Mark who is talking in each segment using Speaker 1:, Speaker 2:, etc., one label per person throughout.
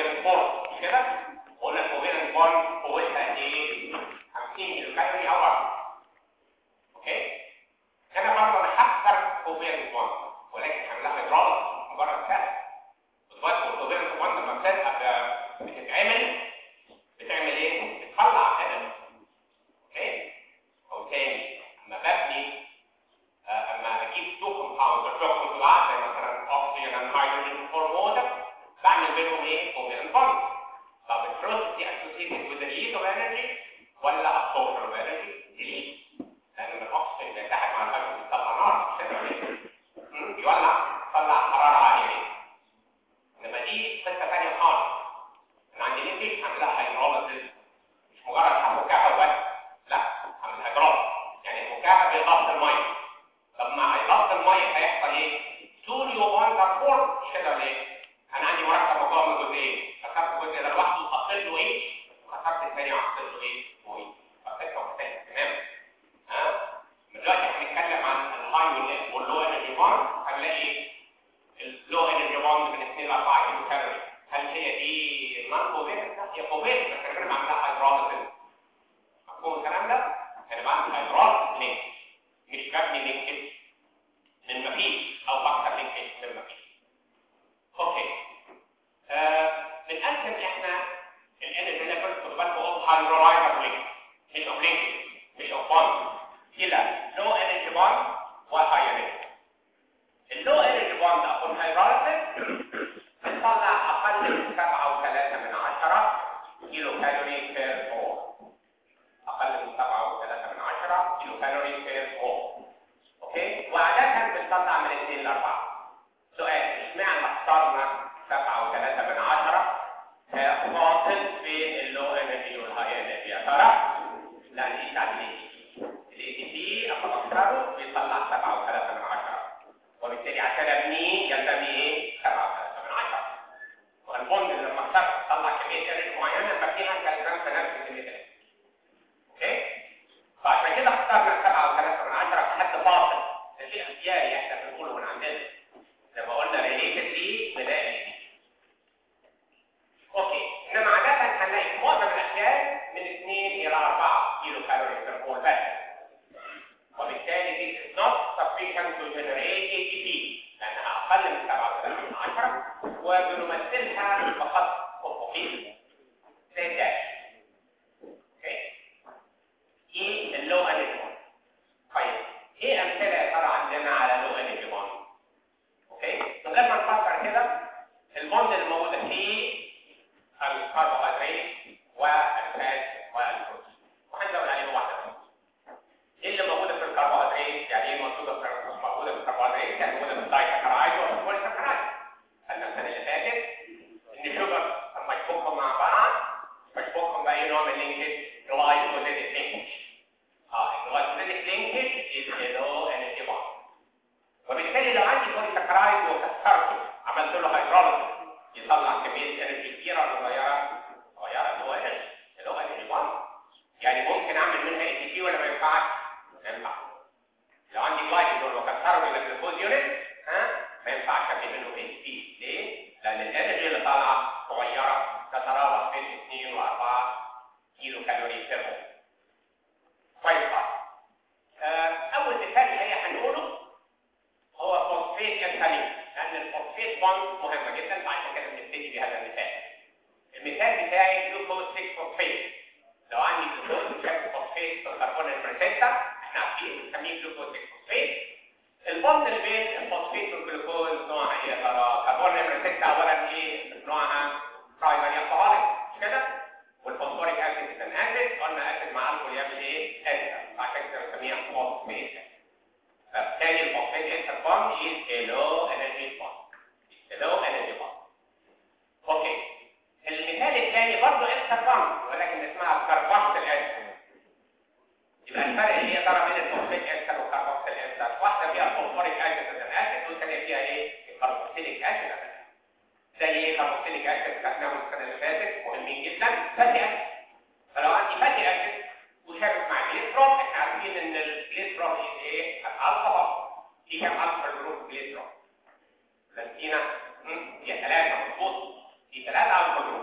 Speaker 1: كوفيرنت بوند مش كده قلنا الكوفيرنت بوند قوتها قد ايه 50 كيلو كالوري او اكتر اوكي هنا برضه انا هكسر كوفيرنت بوند ولكن هعملها هيدروليك مجرد سهل دلوقتي الكوفيرنت بوند لما بتبقى بتتعمل بتعمل ايه؟ بتطلع انرجي اوكي او تاني اما ببني آه، اما اجيب تو كومباوندز اشوفهم في بعض زي مثلا اوكسجين اند هيدروجين فور ووتر بعمل بينهم ايه؟ كوفيرنت بوند طب البروسيس دي اسوسيتد وذ ريليز اوف انرجي ولا ابسوربشن اوف انرجي؟ ريليز لان الاكسجين بيتحد مع الهيدروجين بيطلع نار مش كده ولا إيه؟ مم، يولع يطلع حراره عاليه انما دي قصه ثانيه خالص انا عندي لينكج هعملها هيدروليسيس مش مجرد هفكها وبس لا هعمل هيدروليسيس يعني هفكها باضافه الميه طب مع اضافه الميه هيحصل ايه؟ تو نيو بونز ار فورم مش كده ولا ايه؟ انا عندي مركب مكون من جزئين خسرت الجزء ده لوحده حطيت له ايه؟ وخسرت الثاني وحطيت له ايه؟ وايه؟ فقصه مختلفه تماما ها؟ دلوقتي هنتكلم عن الهاي واللو انرجي بوند هنلاقي اللو انرجي بوند من 2 ل 4 كيلو كالوري هل هي دي نون كوفيرنت؟ لا هي كوفيرنت بس انا بعملها هيدروليسيس مفهوم الكلام ده؟ انا بعمل هيدروليسيس لينك مش ببني لينكج من مفيش او بكسر لينكج من مفيش اوكي آه بنقسم احنا الانرجي ليفل خد بالكم اوف هايدرولايزر لينك مش اوف لينكج مش اوف بوند الى لو انرجي بوند وهاي انرجي اللو انرجي بوند اكون هيدروليسيس بتطلع اقل من 7.3 من 10 كيلو كالوري بير اور اقل من 7.3 من 10 كيلو كالوري بير اور اوكي وعادة بتطلع من 2 ل 4 سؤال اشمعنى اخترنا 7.3 من 10 فاصل بين اللو انرجي والهاي انرجي يا ترى؟ لان دي بتاعت الاي تي الاي تي بي اما بكسره بيطلع 7.3 من 10 وبالتالي عشان ابنيه يلزم ايه 7.3 من 10 والبوند اللي لما اخترت طلع كميه انرجي معينه ببنيها كالجرام في نفس كميه الانرجي اوكي فعشان كده اخترنا 7.3 من 10 كحد فاصل ده شيء اختياري احنا بنقوله من عندنا زي ما قلنا ريليتد ليه بدائي اوكي انما عاده هنلاقي في معظم الاحيان من 2 الى 4 كيلو كالوري بير مول بس وبالتالي دي is not sufficient to generate ATP لأنها أقل من 7.3 وبنمثلها فقط أفقيا زي الداش اوكي ايه اللو انرجي بوند طيب ايه امثله يا ترى عندنا على لو انرجي بوند اوكي من غير ما نفكر كده البوند اللي موجوده فيه الكربوهيدرات والفات والبروتين وهنزود عليهم واحده بس ايه اللي موجوده في الكربوهيدرات يعني ايه موجوده في موجوده في الكربوهيدرات يعني موجوده في الدايسكرايد والبوليسكرايد قلنا السنه اللي فاتت ان شوجر لما يفكهم مع بعض بشبكهم باي نوع من اللينكج جلايكوزيديك لينكج اه الجلايكوزيديك لينكج از لو انرجي بوند وبالتالي لو عندي بوليسكرايد وكسرته عملت له هيدروليسيس يطلع كميه انرجي كبيره ولا صغيره؟ صغيره اللي هو انرجي اللي هو انرجي بوند يعني ممكن اعمل منها اي تي بي ولا ما ينفعش؟ ما ينفعش لو عندي جلايكوجين وكسره الى جلوكوز يونت ها ما ينفعش ابني منه اي تي بي ليه؟ لان الانرجي اللي طالعه صغيره تتراوح بين 2 و4 كيلو كالوري بير مول كويس خالص آه، اول مثال الحقيقه هنقوله هو فوسفيت انسالين لان الفوسفيت بوند مهمه جدا فعشان كده بنبتدي بهذا المثال المثال بتاعي جلوكوز 6 فوسفيت لو عندي جلوكوز 6 فوسفيت في الكربون نمبر 6 احنا عارفين بنسميه جلوكوز 6 فوسفيت البوند اللي بين الفوسفيت والجلوكوز نوعها ايه يا ترى؟ كربون نمبر 6 اولا ايه؟ نوعها برايمري الكحوليك مش كده؟ والفوسفوريك اسيد ان اسيد قلنا اسيد مع الكحول يعمل ايه؟ اسيد عشان كده بنسميها فوسفيت فبالتالي الفوسفيت اسيد بوند is a low energy bond. It's a low energy bond. اوكي المثال الثاني برضه اكثر بوند ولكن اسمها كربوكسيل اسيد يبقى الفرق ايه يا ترى بين الفوسفيت اسيد والكربوكسيل اسيد واحده فيها فوسفوريك اسيد ان اسيد والثانيه فيها ايه؟ الكربوكسيليك اسيد زي ايه كربوكسيليك اسيد خدناهم السنه اللي فاتت مهمين جدا فاتي اسيد فلو عندي فاتي اسيد وشابك مع جليسرول احنا عارفين ان الجليسرول ايه؟ الالفا في كام الفا جروب جليسرول لانتينا هي ثلاثه مظبوط في ثلاثه الفا جروب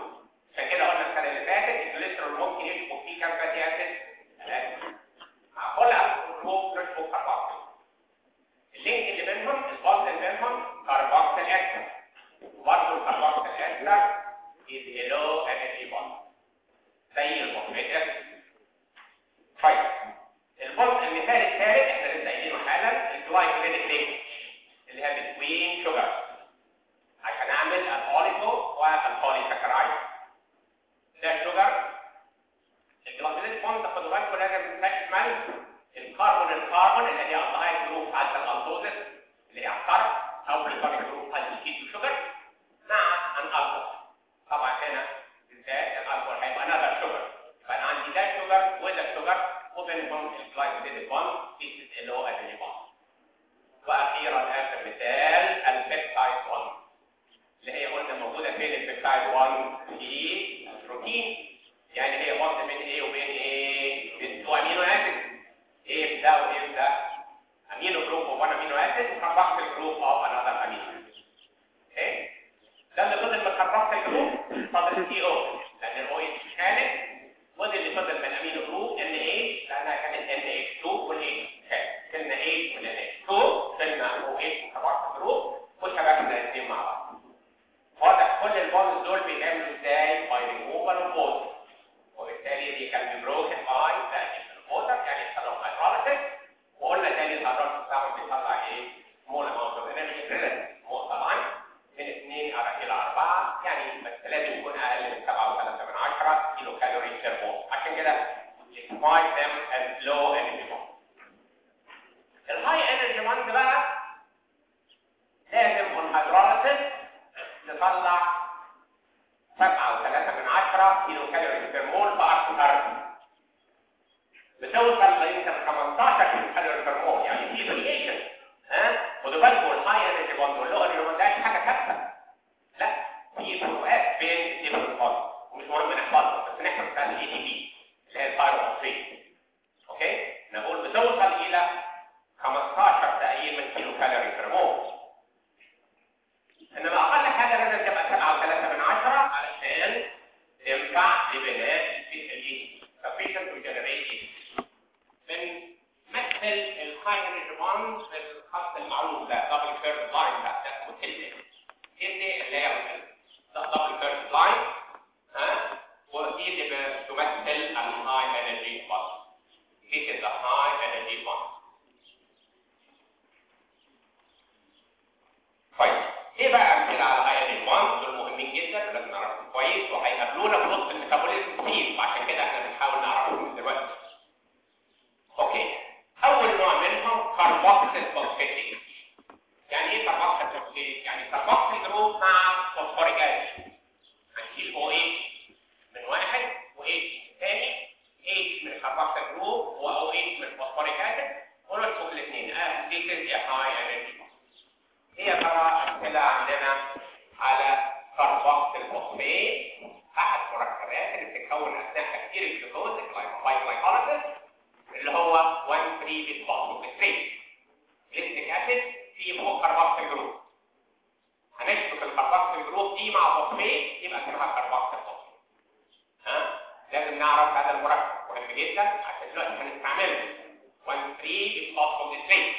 Speaker 1: ester is a low energy bond زي الفوسفات اسيد طيب البوند المثال الثالث احنا لسه قايلينه حالا الجلايكولينيك لينك اللي هي بتوين شوجر عشان اعمل الاوليفو والبوليساكرايد ده شوجر الجلايكولينيك بوند خدوا بالكم لازم تشمل الكربون الكربون اللي هي الدهايد جروب على الالدوزس اللي هي الكرب او الكربون جروب على الكيتو شوجر مع الالكول طبعا هنا بالذات الالكول هيبقى another sugar فانا عندي ده شوجر وده شوجر وبينهم الجلايكولينيك بوند this is a low energy bond واخيرا اخر مثال البيبتايد 1 اللي هي قلنا موجوده فين البيبتايد 1 في البروتين يعني هي بوند بين ايه وبين ايه بين تو امينو اسيد ايه ده وايه ده امينو جروب اوف 1 امينو اسيد وكربوكسيل جروب اوف انذر امينو اوكي ده اللي فضل من كربوكسيل جروب فضل سي او لان الاو اتش كانت وده اللي فضل من امينو جروب ان اتش لانها كانت ان اتش 2 والاتش كانت شلنا اتش من ان اتش 2 شلنا او اتش وكربوكسيل جروب وشبكنا الاثنين مع بعض واضح كل البونز دول بيتعملوا ازاي باي ريموفال اوف ووتر وبالتالي دي كان بي بروكن باي تاكيد الووتر يعني يحصل هيدروليسيس وقلنا تاني الهيدروليسيس بتاعهم بيطلع ايه مول اماونت اوف انرجي مول طبعا من 2 الى 4 يعني بس لازم يكون اقل من 7.3 من 10 كيلو كالوري بير مول عشان كده define them as low energy bond الهاي انرجي bond بقى لازم الهيدروليسيس تطلع 7.3 من 10 كيلو كالوري بير مول باكثر بتوصل يمكن 15 كيلو كالوري بير مول يعني في فاريشن ها خدوا بالكم الهاي انرجي بوند واللو انرجي بوند ده حاجه ثابته لا في فروقات بين الديفرنت بوند ومش مهم نحفظها بس نحفظ بتاع الاي دي بي اللي هي الثايروكسين اوكي نقول بتوصل الى 15 تقريبا كيلو كالوري بير مول انما اقل حاجه لازم تبقى 7.3 من 10 علشان تنفع لبناء الجي sufficient to generate heat. بنمثل الهاي انرجي بوند بالخط المعروف ده دبل كيرف لاين ده ده اسمه تلة تلة اللي هي ده دبل كيرف لاين ها ودي اللي بتمثل الهاي انرجي بوند This is the high energy bond. طيب ايه بقى امثله على هاي انرجي بوند دول مهمين جدا لازم نعرفهم كويس وهيقابلونا في نص الميتابوليزم كتير وعشان كده احنا بنحاول نعرفهم من دلوقتي اوكي اول نوع منهم كاربوكسيل فوسفاتيز يعني ايه كاربوكسيل فوسفاتيز يعني كاربوكسيل جروب مع فوسفوريك اسيد هنشيل او اتش من واحد و اتش ثاني اتش من الكاربوكسيل جروب و او اتش من الفوسفوريك اسيد ونكتب الاثنين اه this is a high energy هي ترى امثله عندنا على كاربوكسيل فوسفات احد المركبات اللي بتتكون اثناء تكسير الجلوكوز الجلايكولايكوليسيس اللي هو 1 3 بالفوسفوريك ليستيك اسيد فيه فوق كاربوكسيل جروب هنشبك الكاربوكسيل جروب دي مع فوسفات يبقى اسمها كاربوكسيل فوسفات ها لازم نعرف هذا المركب مهم جدا عشان دلوقتي هنستعمله 1 3 بالفوسفوريك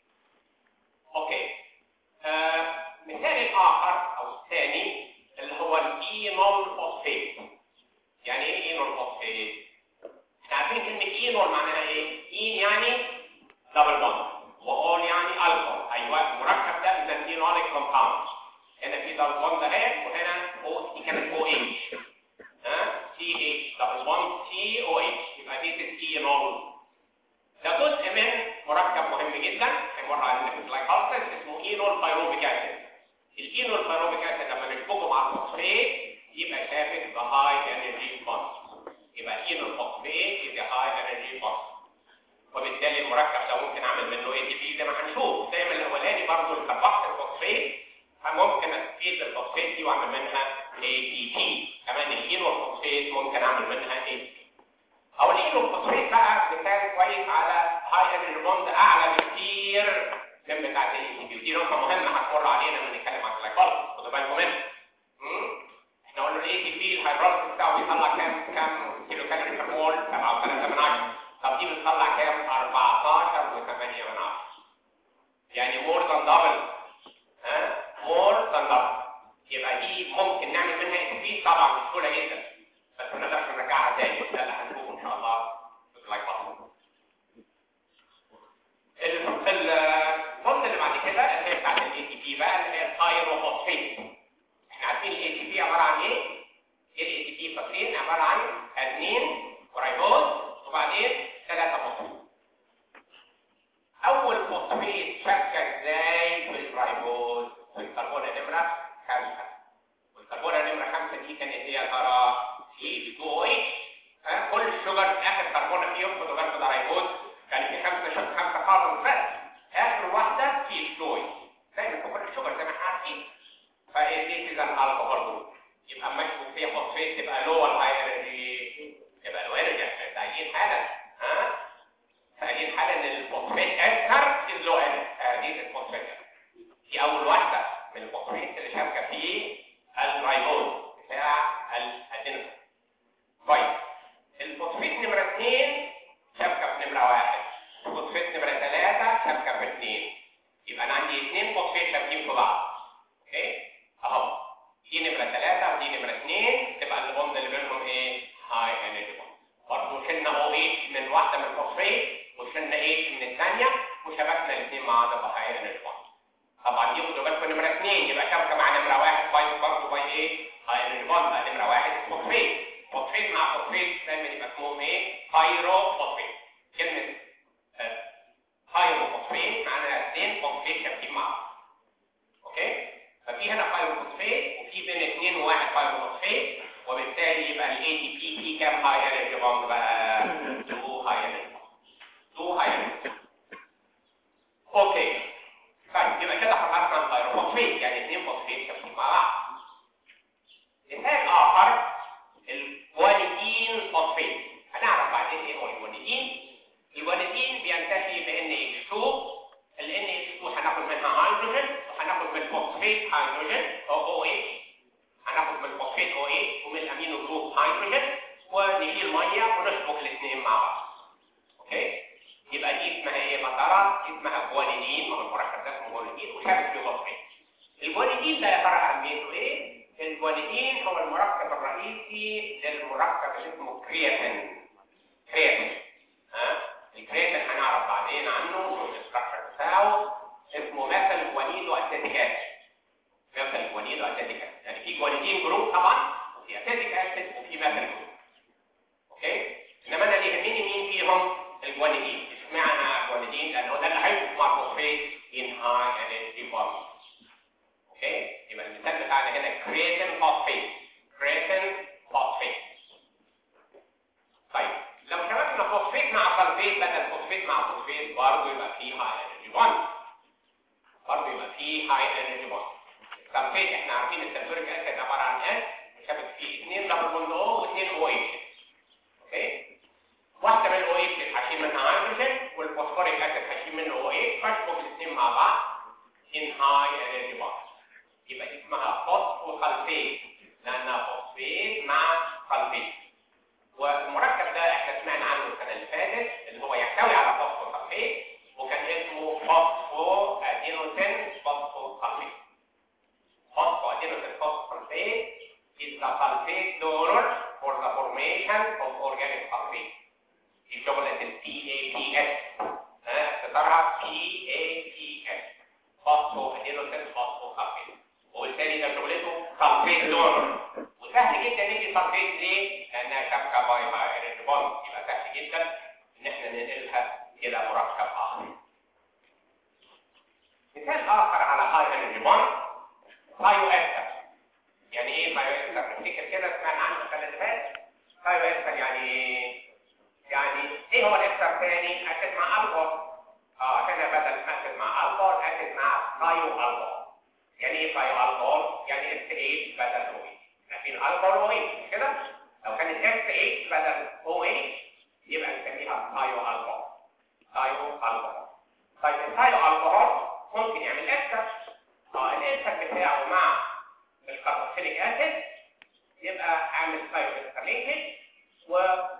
Speaker 1: اوكي آه مثال اخر او الثاني اللي هو الاينول فوسفات يعني ايه اينول فوسفات احنا عارفين كلمه اينول معناها ايه اين يعني دبل بوند واول يعني الكحول ايوه المركب ده بنسميه اينوليك كومباوند هنا في دبل بوند اهي وهنا او دي كانت او اتش ها سي اتش دبل بوند سي او اتش يبقى دي اينول ده جزء من مركب مهم جدا هيمر علينا في الجلايكولايسيس اسمه اينول بايروبيك اسيد الاينول بايروبيك اسيد لما نشبكه مع الفوسفات يبقى شابك بهاي انرجي بوند يبقى اينول فوسفات يبقى هاي انرجي بوند وبالتالي المركب ده ممكن اعمل منه اي تي بي زي ما هنشوف زي ما الاولاني برضه الكربوكسيل فوسفات فممكن استفيد بالفوسفات دي واعمل منها اي تي بي كمان الاينول فوسفات ممكن اعمل منها اي تي بي او الاينول فوسفات بقى مثال كويس على هاي انرجي بوند اعلى بكتير من بتاعت الاي تي بي ودي نقطه مهمه هتمر علينا لما نتكلم عن الجلايكوليسيس خدوا بالكم منها احنا قلنا الاي تي بي الهيدروليسيس بتاعه بيطلع كام كام كيلو كالوري بير مول 7.3 من 10 طب دي بتطلع كام 14 و8 من 10 يعني مور ذان دبل ها مور ذان دبل يبقى دي ممكن نعمل منها اي بي طبعا بسهوله جدا بس ما نقدرش نرجعها تاني ده اللي هنشوفه ان شاء الله في اللايف البوند اللي بعد كده اللي هي بتاعت الاي تي بي بقى اللي هي الثايروفوسفيت احنا عارفين الاي تي بي عباره عن ايه؟ الاي تي بي فاكرين عباره عن اثنين ورايبوز وبعدين ثلاثه فوسفيت اول فوسفيت شبكه ازاي بالرايبوز بالكربونه نمره خمسه والكربونه نمره خمسه دي كانت هي يا ترى سي 2 او اتش كل الشجر اخر كربونه فيهم خدوا بالكم ده رايبوز كان في خمسه شجر خمسه كاربون بس اخر واحده في فلويد دايما في كل الشجر زي ما احنا عارفين فدي اذا الكحول جروب يبقى اما يكون فيها فوسفيت تبقى لو الهاي انرجي تبقى لو انرجي احنا دايين حالا ها فدي حاله ان الفوسفيت اكثر من لو انرجي الفوسفيت دي اول واحده من الفوسفيت اللي شاركه في الرايبوز بتاع الادينوسين طيب الفوسفيت نمره اثنين شبكه في نمره واحد الفوسفيت نمره ثلاثه شبكه في اثنين يبقى انا عندي اثنين فوسفيت شابكين في بعض اوكي اهو دي نمره ثلاثه ودي نمره اثنين تبقى البوند اللي بينهم ايه هاي انرجي بوند برضه شلنا او اتش من واحده من الفوسفيت وشلنا اتش من الثانيه وشبكنا الاثنين مع بعض يبقى هاي انرجي بوند طبعا دي خدوا بالكم نمره اثنين يبقى شبكه مع نمره واحد باي برضه باي ايه هاي انرجي بوند بقى نمره واحد فوسفيت فوسفيت مع فوسفيت دايما يبقى اسمهم ايه هايرو فوسفيت كلمه هايرو فوسفيت معناها اثنين فوسفيت شابكين مع بعض اوكي ففي هنا فايروفوسفيت وفي بين اثنين وواحد فايروفوسفيت وبالتالي يبقى الاي تي بي في كام هاي انرجي بوند بقى 2 هاي انرجي 2 هاي انرجي اوكي طيب يبقى كده حصلنا الفايروفوسفيت يعني اثنين فوسفيت شابكين مع بعض مثال اخر الجوانيدين فوسفيت هنعرف بعدين ايه هو الجوانيدين الجوانيدين بينتهي ب NH2 ال NH2 هناخد منها هيدروجين وهناخد من الفوسفيت هيدروجين او OH هناخد من الفوسفيت OH ومن الامينو جروب هيدروجين ونشيل ميه ونشبك الاثنين مع بعض اوكي يبقى دي اسمها ايه مسارة اسمها جوانيدين ما هو المركب ده اسمه جوانيدين وشابك فيه فوسفيت الجوانيدين ده يا ترى اهميته ايه الجوانيدين هو المركب الرئيسي للمركب اللي اسمه كرياتين كرياتين ها الكرياتين هنعرف بعدين عنه الاستراكشر بتاعه اسمه مثل جوانيدو اسيتيك اسيد مثل جوانيدو اسيتيك اسيد يعني في جوانيدين جروب طبعا وفي اسيتيك اسيد وفي مثل جروب اوكي انما انا اللي يهمني مين فيهم الجوانيدين اشمعنى جوانيدين لانه ده اللي هيكون مع فوسفيت ان هاي انرجي بوند اوكي يبقى المثال بتاعنا هنا كرياتين فوسفيت كرياتين فوسفيت طيب لو شبكنا فوسفيت مع سلفيت بدل فوسفيت مع فوسفيت برضه يبقى فيه هاي انرجي بوند برضه يبقى فيه هاي انرجي بوند سلفيت احنا عارفين السلفوريك اسيد عباره عن اس شبك فيه اثنين دبل بوند او واثنين او اتش اوكي واحده من الاو اتش هشيل منها هيدروجين والفوسفوريك اسيد هشيل منه او اتش فاشبك الاثنين مع بعض ان هاي انرجي بوند يبقى دي اسمها فوسفوسلفيت لانها فوسفيت مع سلفيت والمركب ده احنا سمعنا عنه السنه اللي فاتت اللي هو يحتوي على فوسفوسلفيت وكان اسمه فوسفو ادينوسين فوسفوسلفيت فوسفو ادينوسين فوسفوسلفيت is the sulfate donor for the formation of organic sulfate دي شغلة ال PAPS ها اختصارها PAPS فوسفو ادينوسين فوسفوسلفيت وبالتالي ده شغلته سلفيت دونر وسهل جدا نيجي سلفيت ليه؟ لانها شبكه باي هاي بوند يبقى سهل جدا ان احنا ننقلها الى مركب اخر. مثال اخر على هاي انرجي بوند بايو استر. يعني ايه بايو استر؟ نفتكر كده سمعنا عنه السنه اللي فاتت. بايو استر يعني يعني ايه هو الاستر تاني؟ اسيد مع الكحول. اه عشان بدل اسيد مع الكحول اسيد مع بايو الكحول. يعني ايه بايو الكحول؟ يعني اس اتش بدل او اتش. لكن الكحول او اتش مش كده؟ لو كانت اس اتش بدل او اتش يبقى نسميها بايو الكحول. بايو الكحول. طيب البايو الكحول ممكن يعمل استر. اه الاستر بتاعه مع الكاربوكسيليك اسيد يبقى عامل بايو استر لينكج و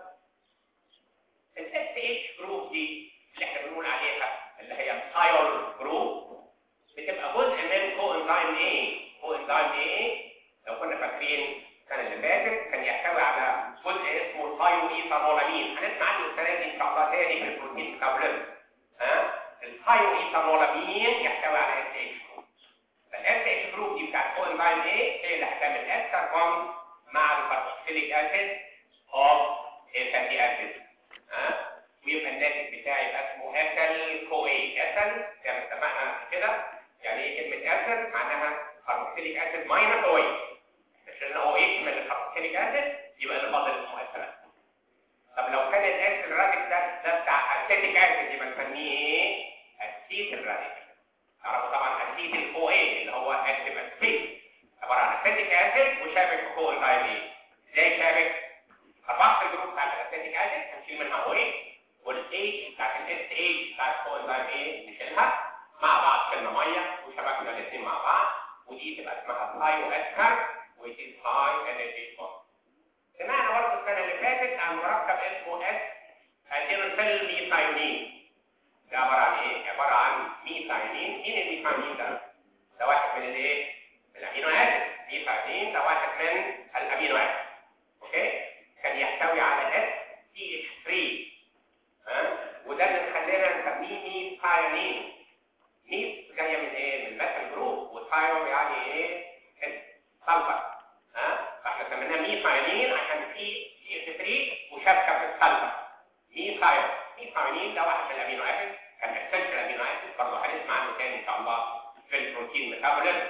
Speaker 1: الاس اتش جروب دي اللي احنا بنقول عليها اللي هي الثايول جروب بتبقى جزء من كو انزيم ايه كو انزيم ايه لو كنا فاكرين السنه اللي فاتت كان يحتوي على جزء اسمه الثايو ايثانولامين هنسمع عنه السنه دي ان شاء الله تاني في البروتين ميتابوليزم ها الثايو ايثانولامين يحتوي على اس اتش جروب فالاس اتش جروب دي بتاعت كو انزيم ايه هي اللي هتعمل اكثر بوند مع الكاربوكسيليك اسيد اوف فاتي اسيد ها ويبقى الناتج بتاعي يبقى اسمه اسل كو اي اسل زي ما اتفقنا قبل كده يعني ايه كلمه اسل معناها كاربوكسيليك اسيد ماينس او اي عشان او ايه من الكاربوكسيليك اسيد يبقى اللي فاضل اسمه اسل طب لو كان الاسل راديك ده ده بتاع اسيتيك اسيد يبقى نسميه ايه اسيت الراديك تعرفوا طبعا اسيت الكو اي اللي هو اكتيف اسيت عباره عن اسيتيك اسيد وشابك في كو انزيم ايه ازاي شابك اربعه الجروب بتاع الاسيتيك اسيد هنشيل منها او ايه والاتش بتاعت الاس اتش بتاعت كو انزيم ايه نشيلها مع بعض شلنا ميه وشبكنا الاثنين مع بعض ودي تبقى اسمها ثايو اسكر which is high energy bond سمعنا برضه السنه اللي فاتت عن مركب اسمه اس ادينوسيل ميثايونين ده عباره عن ايه؟ عباره عن ميثايونين مين الميثايونين ده؟ ده واحد من الايه؟ من الامينو اسيد ميثايونين ده واحد من الامينو اسيد اوكي؟ كان يحتوي على اس سي اتش 3 ها وده اللي خلانا نسميه ميثايونين ميث جايه من ايه؟ من مثل جروب وثايو يعني ايه؟ سلفر ها فاحنا سميناه ميثايونين عشان في سي اتش 3 وشبكه في السلفر ميثايو ميثايونين ده واحد من الامينو اسيد كان اسينشال امينو اسيد برضه هنسمع عنه تاني ان شاء الله في البروتين ميتابوليزم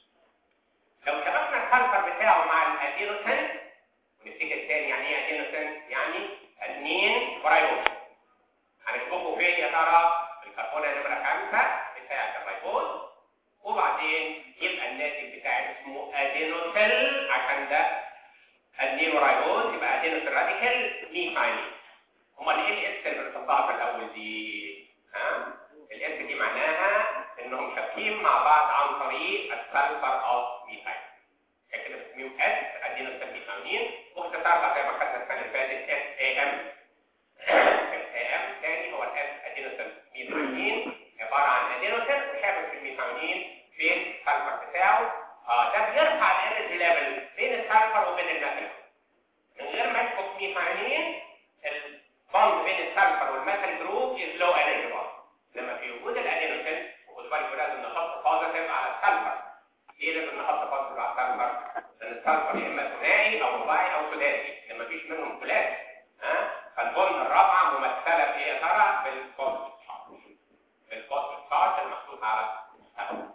Speaker 1: لو شبكنا السلفر بتاعه مع الادينوسين ونفتكر تاني يعني ايه ادينوسين؟ يعني اثنين رايبوز هنشبكه فين يا ترى؟ في الكربونه نمره خمسه بتاع الرايبوز وبعدين يبقى الناتج بتاعي اسمه ادينوسيل عشان ده ادينو رايبوز يبقى ادينوسيل راديكال ميثايلين امال ايه الاس اللي بنحطها في الاول دي؟ ها؟ الاس دي معناها انهم شابكين مع بعض عن طريق السلفر اوف ميثايل عشان كده بنسميهم اس ادينوسيل ميثايلين واختصارها زي ما خدنا السنه اللي فاتت اس اي ام ام تاني هو الاس ادينوسيل ميثايلين عباره عن ادينوسيل وشابك في الميثايلين فين السلفر بتاعه اه ده بيرفع الانرجي ليفل بين السلفر وبين الميثيل من غير ما يسقط ميثايلين البوند بين السلفر والميثيل جروب از لو انرجي بوند لما في وجود الادينوسيل وخد بالك لازم نحط بوزيتيف على السلفر ليه لازم نحط بوزيتيف على السلفر؟ لان السلفر يا اما ثنائي او رباعي او ثلاثي لما فيش منهم ثلاثي ها فالبوند الرابعه ممثله بايه يا ترى؟ بالبوزيتيف تشارج بالبوزيتيف تشارج المحطوط على السلفر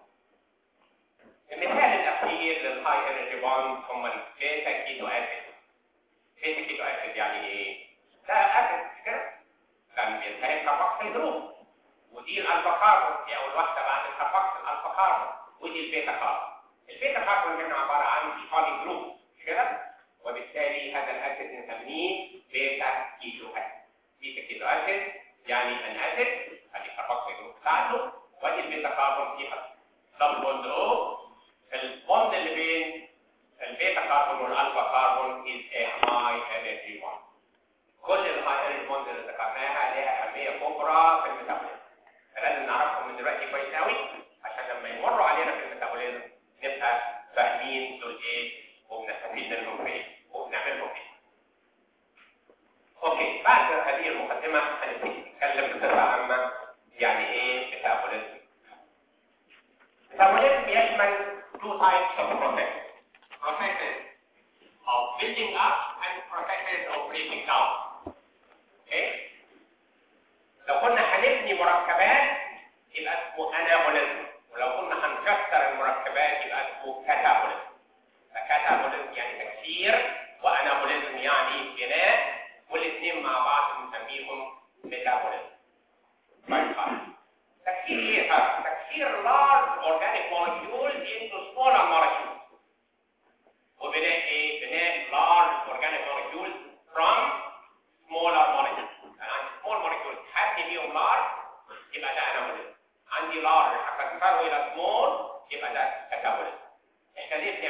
Speaker 1: المثال الاخير للهاي انرجي بوند هم البيتا كيتو اسيد بيتا كيتو اسيد يعني ايه؟ ده اسيد مش كده؟ كان بينتهي كاربوكسيل جروب ودي الالفا كاربون دي اول واحده بعد الكاربوكسيل الالفا كاربون ودي البيتا كاربون البيتا كاربون هنا عباره عن بولي جروب مش كده؟ وبالتالي هذا الاسيد نسميه بيتا كيتو اسيد بيتا كيتو اسيد يعني ان اسيد ادي الكاربوكسيل جروب بتاعته وادي البيتا كاربون فيها دبل بوند او البوند اللي بين البيتا كاربون والالفا كاربون is a high energy bond كل الهاي انرجي بوند اللي ذكرناها لها اهميه كبرى في الميتابوليزم فلازم نعرفهم من دلوقتي كويس قوي عشان لما يمروا علينا في الميتابوليزم نبقى فاهمين دول ايه وبنستفيد منهم في ايه وبنعملهم ايه اوكي بعد هذه المقدمه هنبتدي نتكلم بصفه عامه يعني ايه ميتابوليزم ميتابوليزم يشمل two types of processes. Processes of building up and processes of breaking down. Okay? لو كنا هنبني مركبات يبقى اسمه انابوليزم ولو كنا هنكسر المركبات يبقى اسمه كاتابوليزم. فكاتابوليزم يعني تكسير وانابوليزم يعني بناء والاثنين مع بعض بنسميهم ميتابوليزم. طيب خلاص. تكسير ايه صار؟ تكسير large organic molecules into smaller molecules. وبناء ايه؟ بناء large organic molecules from smaller molecules. انا عندي small molecules هبني بيهم large يبقى ده انابوليزم. عندي large هكسره الى small يبقى ده كاتابوليزم. احنا ليه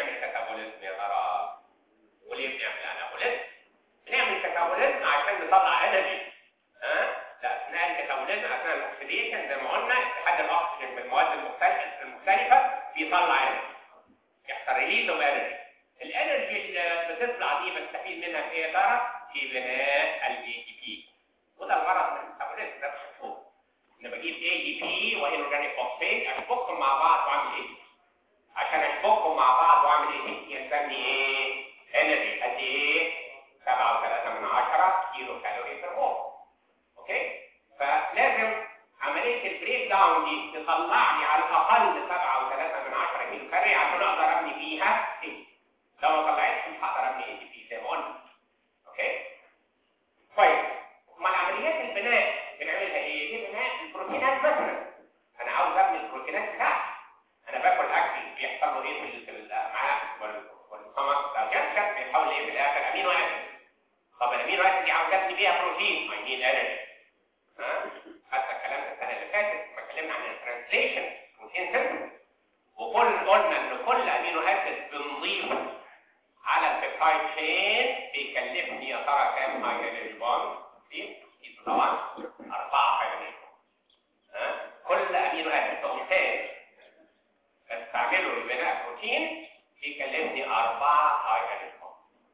Speaker 1: بتطلع دي بستفيد منها في ايه يا ترى؟ في بناء الاي دي بي وده الغرض من الميتابوليزم ده بشوفه ان بجيب اي دي بي والاورجانيك فوسفيت اشبكهم مع بعض واعمل ايه؟ عشان اشبكهم مع بعض واعمل ايه؟ يسمي ايه؟ انرجي قد ايه؟ 7.3 من 10 كيلو كالوري بير مول اوكي؟ فلازم عمليه البريك داون دي تطلع لي على الاقل 7.3 من 10 كيلو كالوري عشان اقدر ابني فيها ايه؟ لو ما طلعتش مش هقدر ابني اي دي بي زي ما قلنا اوكي؟ طيب امال عمليات البناء بنعملها ايه؟ دي بناء البروتينات مثلا انا عاوز ابني البروتينات بتاعتي انا باكل اكل بيحصل له ايه في الامعاء والسمك دايجيشن بيتحول ايه في الاخر امينو اسيد طب الامينو اسيد دي عاوز ابني بيها بروتين اي نيد انرجي ها حتى الكلام ده السنه اللي فاتت لما اتكلمنا عن الترانسليشن بروتين سينثيسيس وكل قلنا ان كل امينو اسيد بنضيفه على البيبتايد تشين بيكلفني يا ترى كام هيدروجين بوند دي طبعا أربعة هيدروجين ها كل امينو اسيد ممتاز استعمله لبناء بروتين يكلفني أربعة هيدروجين بوند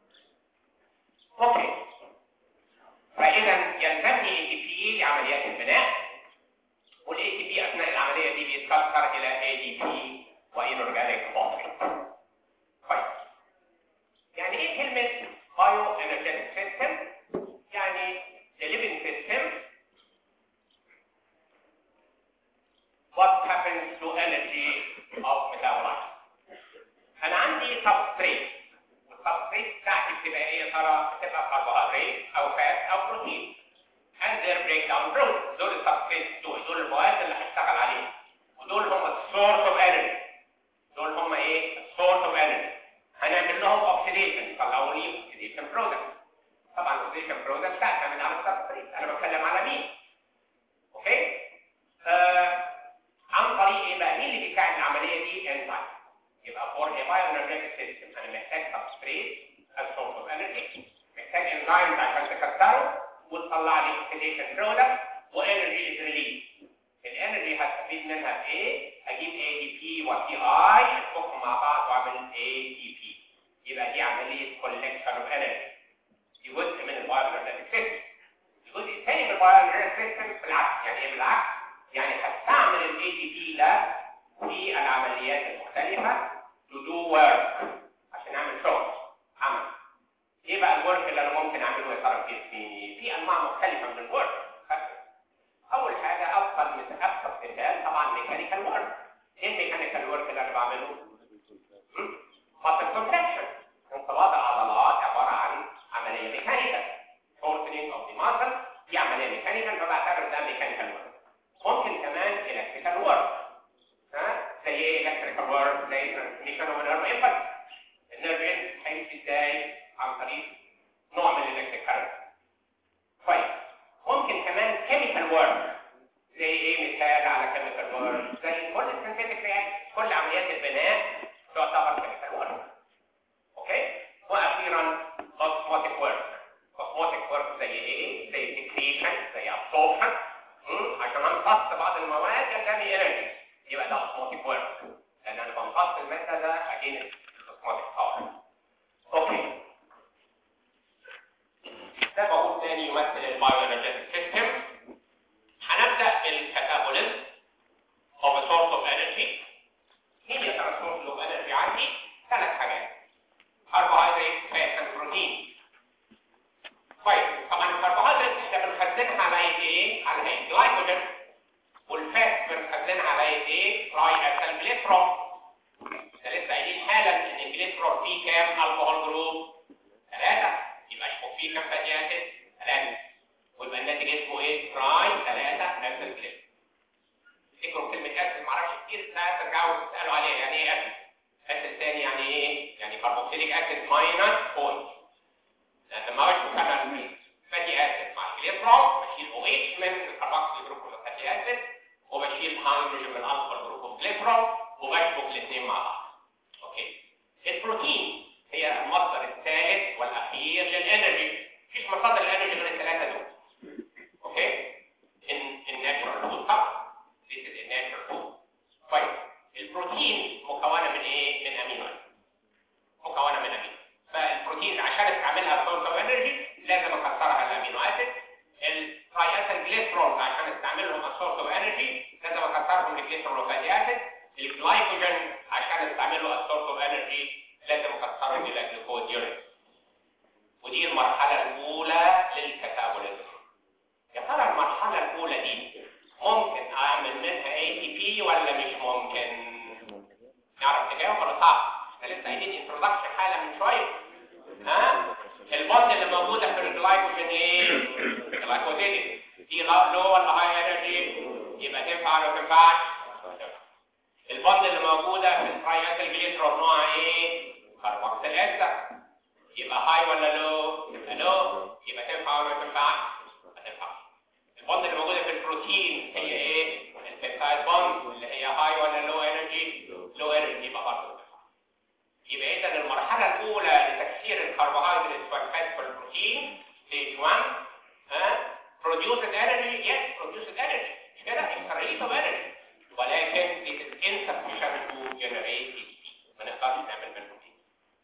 Speaker 1: اوكي فاذا يلزمني اي تي بي لعمليات البناء والاي تي بي اثناء العمليه دي بيتكسر الى اي دي بي وانورجانيك فوسفيت طيب يعني ايه كلمه بايو انرجيتك سيستم يعني the living system what happens to energy of metabolites انا عندي substrate والسبستريت بتاعتي بتبقى ايه يا ترى بتبقى كربوهيدرات او فات او بروتين and their breakdown process دول السبستريت دول دول المواد اللي هشتغل عليها ودول هم السورس اوف انرجي دول هم ايه السورس اوف انرجي هنعمل لهم اوكسيديشن يطلعوا لي اوكسيديشن برودكت طبعا الاوكسيديشن برودكت تعتمد على السبستريت انا بتكلم على مين اوكي آه عن طريق ايه بقى مين اللي بيساعد العمليه دي انزيم يبقى فور a bioenergetic system انا محتاج substrate as source of energy محتاج enzymes عشان تكسره وتطلع لي oxidation product وانرجي is released الانرجي هستفيد منها في ايه؟ اجيب ADP و PI اشبكهم مع بعض واعمل ADP يبقى دي عمليه collection of energy دي جزء من البايوenergetic system الجزء الثاني من البايوenergetic system بالعكس يعني ايه بالعكس؟ يعني هستعمل ال ADP ده في العمليات المختلفه to do work عشان اعمل شغل عمل ايه بقى الورك اللي انا ممكن اعمله يا ترى في جسمي في انواع مختلفه من الورك اول حاجه ابسط مثال ابسط مثال طبعا ميكانيكال ورك ايه الميكانيكال ورك اللي انا بعمله ماسل كونتراكشن انقباض العضلات عباره عن عمليه ميكانيكال shortening of the muscle دي عمليه ميكانيكال فبعتبر ده ميكانيكال ورك ممكن كمان الكتريكال ورك ها زي ايه الكتريكال ورك زي ترانسميشن اوف نيرف امبلس النيرف امبلس هيمشي ازاي عن طريق نوع من الالكتريك كارنت طيب ممكن كمان كيميكال ورك زي ايه مثال على كيميكال ورك زي كل السنتيتيك رياكشن كل عمليات البناء تعتبر كيميكال ورك اوكي واخيرا اوسموتيك ورك اوسموتيك ورك زي ايه زي سكريشن زي ابسوربشن عشان امتص بعض المواد يلزمني انرجي يبقى ده اوسموتيك ورك لان انا بمتص الماده ده اجين الاوسموتيك باور اوكي ده بقول تاني يمثل البايوانرجيتك سيستم هنبدا بالكاتابوليزم of a source of energy مين يا ترى source of energy عندي ثلاث حاجات كربوهيدرات فات اند بروتين طيب طبعا الكربوهيدرات احنا بنخزنها على ايه على هيئه جلايكوجين والفات بنخزنها على ايه تراي اسال جليسرول ده لسه قايلين حالا ان الجليسرول فيه كام الكحول جروب ثلاثه يبقى اشبك فيه كام فاتي اسيد ثلاثه ويبقى الناتج اسمه ايه تراي ثلاثه اسيد جليسرول افتكروا كلمه اسيد معرفش كتير ساعات ترجعوا تسالوا عليها يعني ايه اسيد اسيد ثاني يعني ايه يعني كربوكسيليك اسيد ماينس بوينت لان ما بشبك انا فاتي اسيد مع الجليسرول بشيل او اتش من الكربوكسيل جروب فاتي اسيد وبشيل هيدروجين من الالفا جروب جليسرول وبشبك الاثنين مع بعض اوكي البروتين هي المصدر الثالث والاخير للانرجي مفيش مصادر الانرجي غير الثلاثه دول اوكي ان الناتشورال فود طبعا this is a natural food طيب البروتين مكونه من ايه من امينو مكونه من امينو فالبروتين استعملهم السورس اوف انرجي لازم اكسرهم لجليسرول وفاتي اسيد الجلايكوجين عشان استعمله السورس اوف انرجي لازم اكسرهم الى جلوكوز يونت ودي المرحله الاولى للكتابوليزم يا ترى المرحله الاولى دي ممكن اعمل منها اي تي بي ولا مش ممكن نعرف تجاوب ولا صعب احنا لسه قايلين انترودكشن حاله من شويه ها البوند اللي موجوده في الجلايكوجين ايه جلايكوزيديك دي لو ولا هاي انرجي يبقى تنفع ولا ما تنفعش البوند اللي موجوده في التراياتل جليسرول نوعها ايه كربوكسيل استر يبقى هاي ولا لو يبقى لو يبقى تنفع ولا ما تنفعش ما تنفعش البوند اللي موجوده في البروتين هي ايه البيبتايد بوند اللي هي هاي ولا لو انرجي لو انرجي يبقى برضه ما تنفعش يبقى اذا المرحله الاولى لتكسير الكربوهيدرات والفات في البروتين ستيج 1 ها produced energy yes produced energy مش كده it's a release of energy ولكن it is insufficient to generate ATP ما نقدرش نعمل منه كده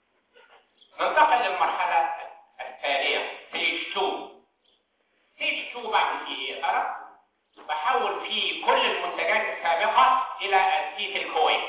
Speaker 1: ننتقل للمرحله التاليه ستيج 2 ستيج 2 بعمل فيه ايه يا ترى؟ بحول فيه كل المنتجات السابقه الى اسيتيل كوين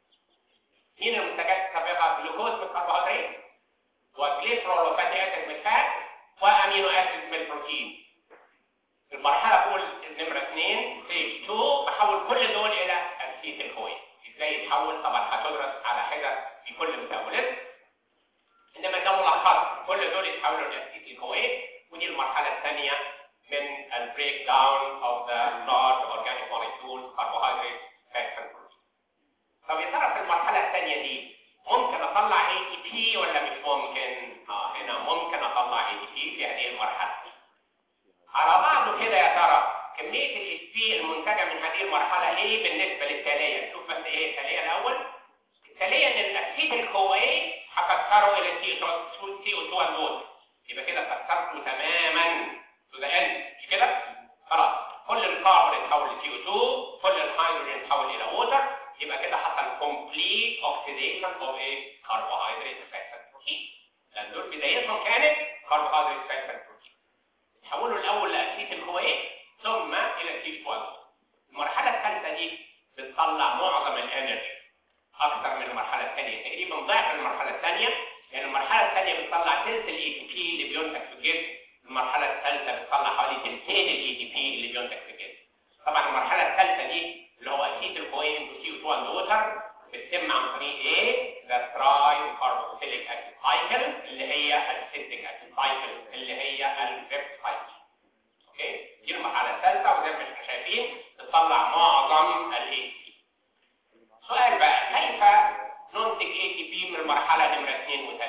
Speaker 1: مين المنتجات السابقه جلوكوز من الكربوهيدرات وجليسرول وفاتي اسيد من الفات وامينو اسيد من البروتين المرحله الاولى نمره 2 ستيج 2 بحول كل دول الى اسيتيل كوين ازاي يتحول طبعا هتدرس على حده في كل ميتابوليزم انما ده ملخص كل دول يتحولوا لاسيتيل كوين ودي المرحله الثانيه من البريك داون اوف ذا لارج اورجانيك موليكيولز كربوهيدرات فاتس اند بروتين طب يا ترى في المرحله الثانيه دي ممكن اطلع اي تي بي ولا مش ممكن اه هنا ممكن اطلع اي تي بي في هذه المرحله على بعضه كده يا ترى كميه الاس بي المنتجه من هذه المرحله ايه بالنسبه للتاليه شوف بس ايه التاليه الاول التاليه ان الاسيد الكو اي هكسره الى سي او 2 دول يبقى كده كسرته تماما تو ذا اند مش كده خلاص كل الكربون اتحول لسي او 2 كل الهيدروجين اتحول الى ووتر يبقى كده حصل كومبليت اوكسيديشن اوف ايه كربوهيدرات فات بروتين لان دول بدايتهم كانت كربوهيدرات فات بروتين تحولوا الاول لاسيت الكويت ثم الى سي 12 المرحله الثالثه دي بتطلع معظم الانرجي اكثر من المرحله الثانيه تقريبا ضعف المرحله الثانيه يعني المرحله الثانيه بتطلع ثلث الاي تي بي اللي بينتج في الجسم المرحله الثالثه بتطلع حوالي ثلثين الاي تي بي اللي بينتج في الجسم طبعا المرحله الثالثه دي اللي هو اسيت الكوين وسي 2 ووتر بتتم عن طريق ايه؟ ذا تراي كاربوكسيليك اسيد سايكل اللي هي السيتيك اسيد سايكل اللي هي الفيب سايكل اوكي دي المرحله الثالثه وزي ما احنا شايفين بتطلع معظم الاي تي سؤال بقى كيف ننتج اي تي بي من المرحله نمره 2 و3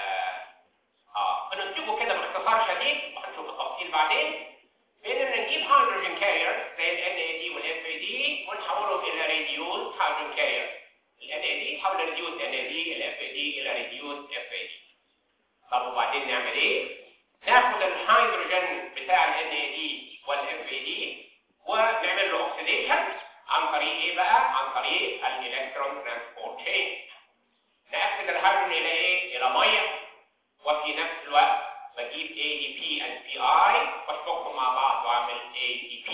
Speaker 1: اه بننتجه كده باختصار شديد وهنشوف التفصيل بعدين باننا نجيب هيدروجين كارير زي ال NAD وال FAD ونحولهم الى ريديوز هيدروجين كارير ال NAD تحول ريديوز NAD ال FAD الى ريديوز FAD طب وبعدين نعمل ايه؟ ناخد الهيدروجين بتاع ال NAD وال FAD ونعمل له اوكسيديشن عن طريق ايه بقى؟ عن طريق الالكترون ترانسبورت تشين ناخد الهيدروجين الى ايه؟ الى ميه وفي نفس الوقت بجيب ADP and PI واشبكهم مع بعض واعمل ADP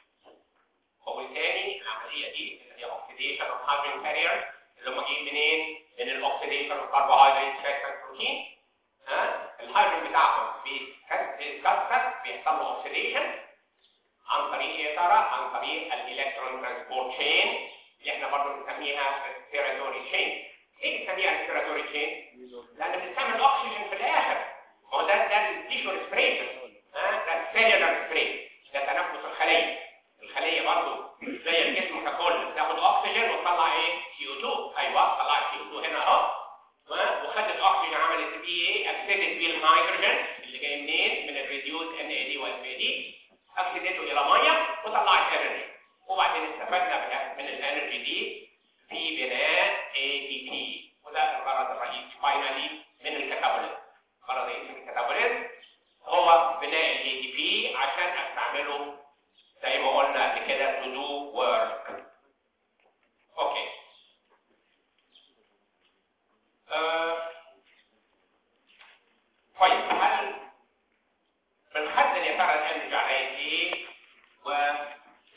Speaker 1: وبالتالي العمليه دي اللي هي اوكسيديشن اوف هيدروجين كارير اللي هم جايين منين؟ من الاوكسيديشن اوف كربوهيدرات فات اند بروتين ها الهيدروجين بتاعهم بيتكسر بيحصل له اوكسيديشن عن طريق ايه ترى؟ عن طريق الالكترون ترانسبورت تشين اللي احنا برضه بنسميها ريسبيراتوري تشين ليه بنسميها ريسبيراتوري تشين؟ لان بنستعمل اكسجين في الاخر هو ده ده التيشو ريسبريشن ها ده السيلولار ريسبريشن ده تنفس الخليه الخليه برضه زي الجسم ككل بتاخد اكسجين وتطلع ايه سي او 2 ايوه طلعت سي او 2 هنا اهو وخدت اكسجين عملت بيه ايه اكسدت بيه الهيدروجين اللي جاي منين من الريديوز ان اي دي واف اي دي اكسدته الى ميه وطلعت انرجي وبعدين استفدنا من الانرجي دي في بناء اي تي بي وده الغرض الرئيسي فاينالي من الكتابوليزم الغرض الرئيسي من الكتابوليزم هو بناء الاي تي بي عشان استعمله زي ما قلنا قبل كده to do work اوكي آه. طيب هل بنخزن يا ترى الانرجي على ايه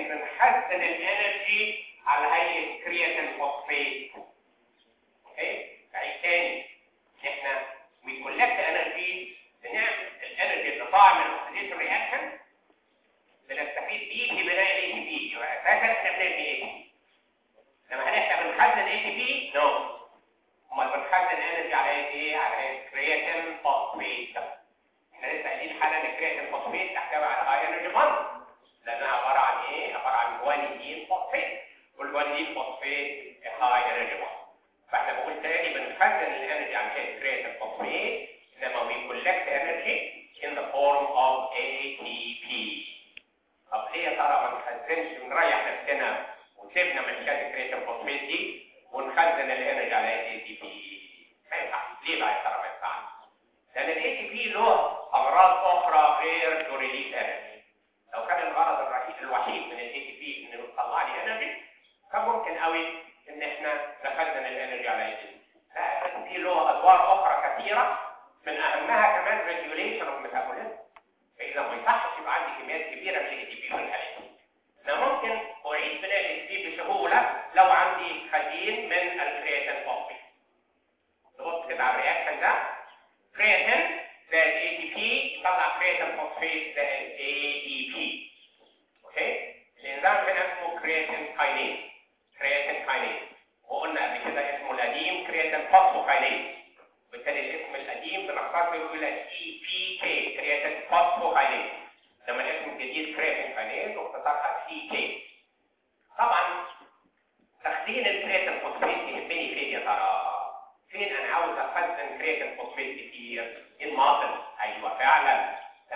Speaker 1: بنحسن الانرجي على هيئه كرياتين فوسفيت اوكي بعيد تاني احنا we collect energy بنعمل الانرجي اللي طالع من الاكسيديشن رياكشن بنستفيد بيه في بناء الاي تي بي يبقى اساسا احنا بنبني اي تي بي لما هل احنا بنخزن اي تي بي؟ نو امال بنخزن انرجي على ايه؟ على ايه؟ كرياتين فوسفيت احنا لسه قايلين حالا ان الكرياتين فوسفيت تحتوي على هاي انرجي بوند لانها عباره عن ايه؟ عباره عن جوانيدين فوسفيت والجوانيدين فوسفيت هاي انرجي بوند فاحنا بقول تاني بنخزن الانرجي عن هيئه كرياتين فوسفيت انما we collect energy in the form of ATP طب ليه يا ترى ما نخزنش ونريح نفسنا وسيبنا من شات كرياتين فوسفيت دي ونخزن الانرجي على اي تي بي ما ينفعش ليه بقى يا ترى ما ينفعش لان الاي تي بي له امراض اخرى غير تو ريليز انرجي لو كان الغرض الرئيسي الوحيد من الاي تي بي انه يطلع لي انرجي كان ممكن قوي ان احنا نخزن الانرجي على اي تي بي لا الاي تي له ادوار اخرى كثيره من اهمها كمان ريجوليشن اوف ميتابوليزم فاذا ما يصحش يبقى عندي كميات كبيره من الاي تي بي في الحالة دي انا ممكن اعيد بناء الاي تي بي بسهوله لو عندي خزين من الكرياتين فوسفيت نبص كده على الرياكشن ده كرياتين زائد اي تي بي يطلع كرياتين فوسفيت زائد اي دي بي اوكي الانزيم هنا اسمه كرياتين كاينيز كرياتين كاينيز وقلنا قبل كده اسمه القديم كرياتين فوسفوكاينيز بالتالي الاسم القديم بنختصره الى اي بي كي كرياتين فوسفوكاينيز لما الاسم الجديد كرياتين كاينيز واختصارها سي كي طبعا تخزين الكرياتين فوسفيت يهمني فين يا ترى فين انا عاوز اخزن كرياتين فوسفيت كتير الماضل ايوه فعلا 98%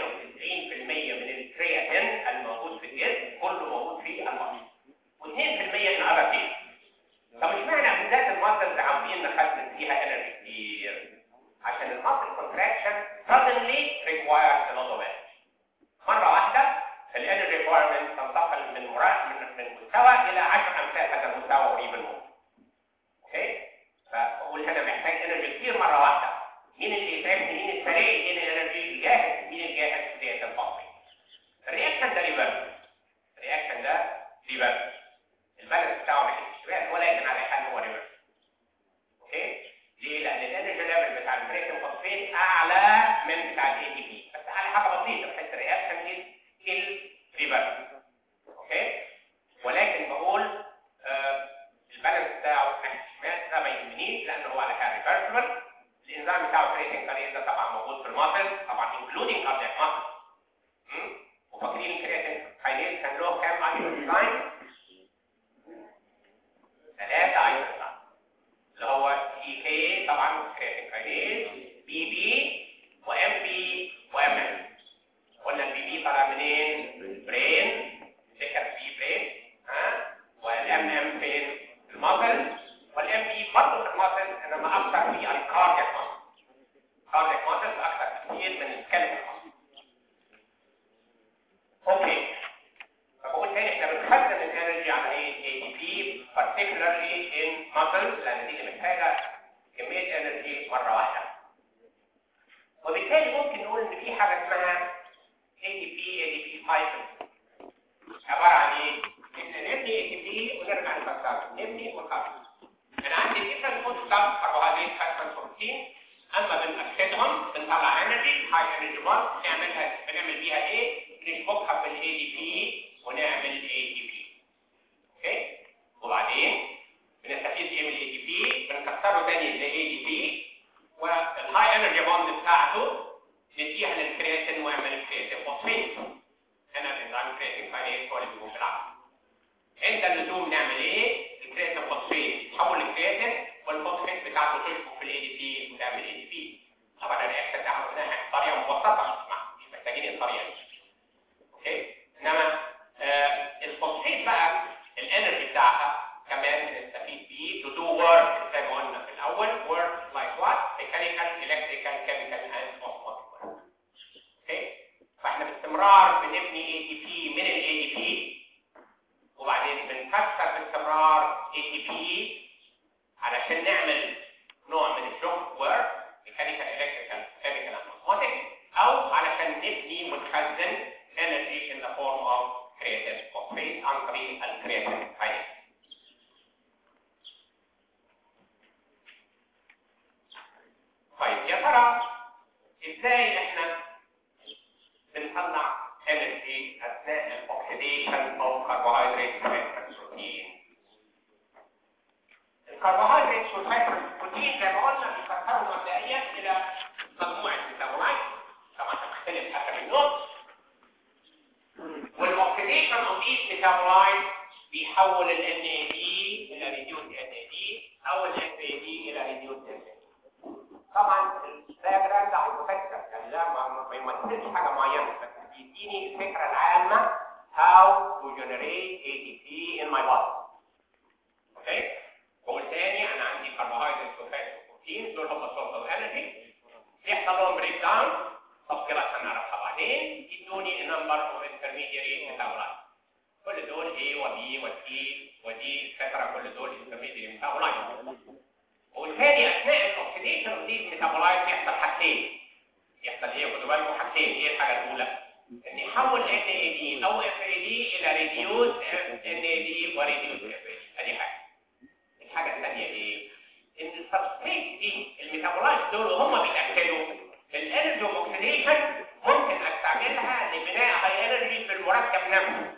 Speaker 1: من الكرياتين الموجود في الجسم كله موجود في الماضل و2% ان اذر تيشو طب اشمعنى بالذات الماسلز عاوزين نخزن فيها انرجي كتير عشان الماسل كونتراكشن suddenly requires a lot of energy مره واحده الانرجي ريكوايرمنت تنتقل من مرا... من من مستوى الى 10 امثال هذا المستوى قريب منه اوكي فاقول انا محتاج انرجي كتير مره واحده مين اللي يتعبني مين السريع مين الانرجي الجاهز مين الجاهز ديت الفاضي الرياكشن ده ريفرس الرياكشن ده ريفرس البالانس بتاعه مش اشتباه ولكن على حال هو ريفرس اوكي ليه لان الانرجي ليفل بتاع الكرياتين فوسفيت اعلى من بتاع الاي تي بي بس على حاجه بسيطه بحيث الرياكشن از الريفرس اوكي ولكن بقول آه البالانس بتاعه ناحيه الشمال ده ما يهمنيش لان هو على حال ريفرسبل الانزيم بتاعه كرياتين كاريز ده طبعا موجود في الماسل طبعا انكلودينج كاردياك ماسل وفاكرين الكرياتين كاينيز كان له كام ايون ديزاين ثلاثة ايون اللي هو اي كي طبعا كرياتين كاينيز بي بي وام بي وام ام قلنا البي بي طالع منين؟ برين ذكر بي برين ها والام ام فين؟ الماسل والام بي برضه في الماسل انما اكثر في الكاردياك ماسل كاردياك ماسل اكثر كتير من السكيلتال ماسل اوكي فبقول تاني احنا بنخزن الانرجي على ايه اي تي بي particularly in muscles لان دي محتاجه كميه انرجي مره واحده وبالتالي ممكن نقول ان في حاجه اسمها ATP ADP cycle عباره عن ايه؟ ان نبني ATP ونرجع نفكر نبني ونخزن انا عندي different food stuff كربوهيدرات فات بروتين اما بنأكسدهم بنطلع انرجي هاي انرجي بار نعملها بنعمل بيها ايه؟ نشبكها في الاي دي بي ونعمل اي دي بي اوكي وبعدين بنستفيد ايه من الاي دي بي بنكسره تاني لاي دي بي والهاي انرجي بوند بتاعته نديها للكرياتين ويعمل الكرياتين فوسفيت هنا الانزيم كرياتين كاينيز هو اللي بيقوم بالعمل عند اللزوم نعمل ايه الكرياتين فوسفيت يتحول لكرياتين والفوسفيت بتاعته تشبك في الاي دي بي وتعمل اي دي بي طبعا الرياكشن ده عملناها بطريقه مبسطه مش محتاجين الطريقه دي اوكي انما آه الفوسفيت بقى الانرجي بتاعها كمان بنستفيد بيه to do work زي ما قلنا في الاول work like what mechanical electrical chemical and osmotic work اوكي فاحنا باستمرار بنبني اي تي بي من الاي دي بي وبعدين بنكسر باستمرار اي تي بي علشان نعمل نوع من الجوب work mechanical electrical chemical and osmotic او علشان نبني ونخزن energy in the form of creatine phosphate فوسفيت عن طريق الكرياتين هاي طيب يا ترى ازاي احنا بنطلع انرجي اثناء الاكسيديشن او كربوهيدرات بروتين الكربوهيدرات والفات بروتين زي ما قلنا بيفكروا مبدئيا الى مجموعه ميتابولايت طبعا هتختلف حسب النوت والاكسيديشن اوف these ميتابولايت بيحول ال NAD الى ريديوس NAD او ال FAD الى ريديوس NAD طبعا الدياجرام ده هيفسر يعني لا ما ما يمثلش حاجه معينه بس بيديني الفكره العامه how to generate ATP in my body اوكي بقول تاني انا عندي كربوهيدرات وفات وبروتين دول هم السورس اوف انرجي يحصل لهم بريك داون تفصيلات هنعرفها بعدين يدوني نمبر اوف انترميديري ميتابولايت كل دول A و B و C و D etc كل دول انترميديري ميتابولايت وبالتالي اثناء الاكسيديشن اوف ذيس ميتابولايت يحصل حاجتين يحصل ايه خدوا بالكم حاجتين ايه الحاجه الاولى ان يحول NAD او FAD الى ريديوس NAD وريديوس FAD ادي حاجه الحاجه الثانيه ايه ان السبستريت دي الميتابولايت دول وهم بيتاكدوا الانرجي اوكسيديشن ممكن استعملها لبناء هاي انرجي في المركب نفسه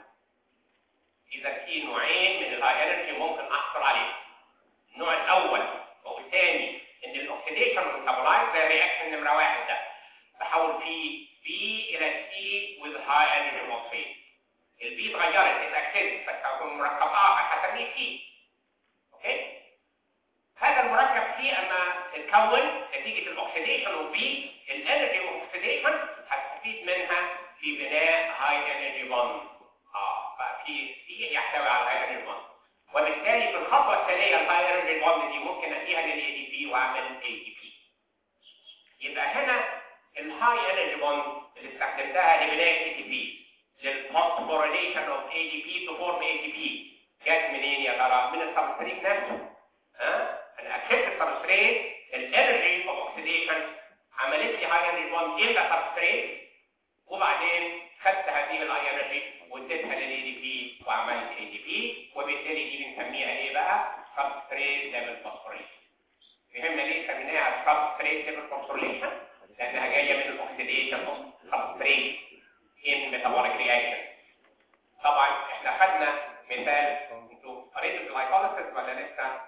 Speaker 1: اذا في نوعين من الهاي انرجي ممكن احصل عليهم النوع الاول والثاني ان الاكسيديشن ميتابولايت زي رياكشن نمره واحد ده بحول فيه بي الى سي with high energy phosphate البي اتغيرت اتاكدت بس هيكون مركب اخر هسميه سي اوكي هذا المركب سي اما اتكون نتيجه الاكسيديشن وبي الانرجي اوكسيديشن هتستفيد منها في بناء هاي انرجي بوند اه بقى في سي يحتوي على هاي انرجي بوند وبالتالي في الخطوه الثانيه الهاي انرجي بوند دي ممكن اديها للاي دي بي واعمل اي دي بي يبقى هنا الهاي انرجي بوند اللي استخدمتها لبناء اي دي بي للفوسفوريليشن اوف اي دي بي تو فورم اي دي بي جت منين يا ترى من السبستريت نفسه ها انا اكدت السبستريت الانرجي اوف اوكسيديشن عملت لي هاي انرجي بوند ان سبستريت وبعدين خدت هذه الاي انرجي واديتها للاي دي بي وعملت اي دي بي وبالتالي دي بنسميها ايه بقى سبستريت ليفل فوسفوريليشن فهمنا ليه سميناها سبستريت ليفل فوسفوريليشن لانها جايه من الاكسيديشن اوف سبستريت ان ميتابوليك رياكشن طبعا احنا خدنا مثال انتوا قريتوا في اللايكوليسيس ولا لسه؟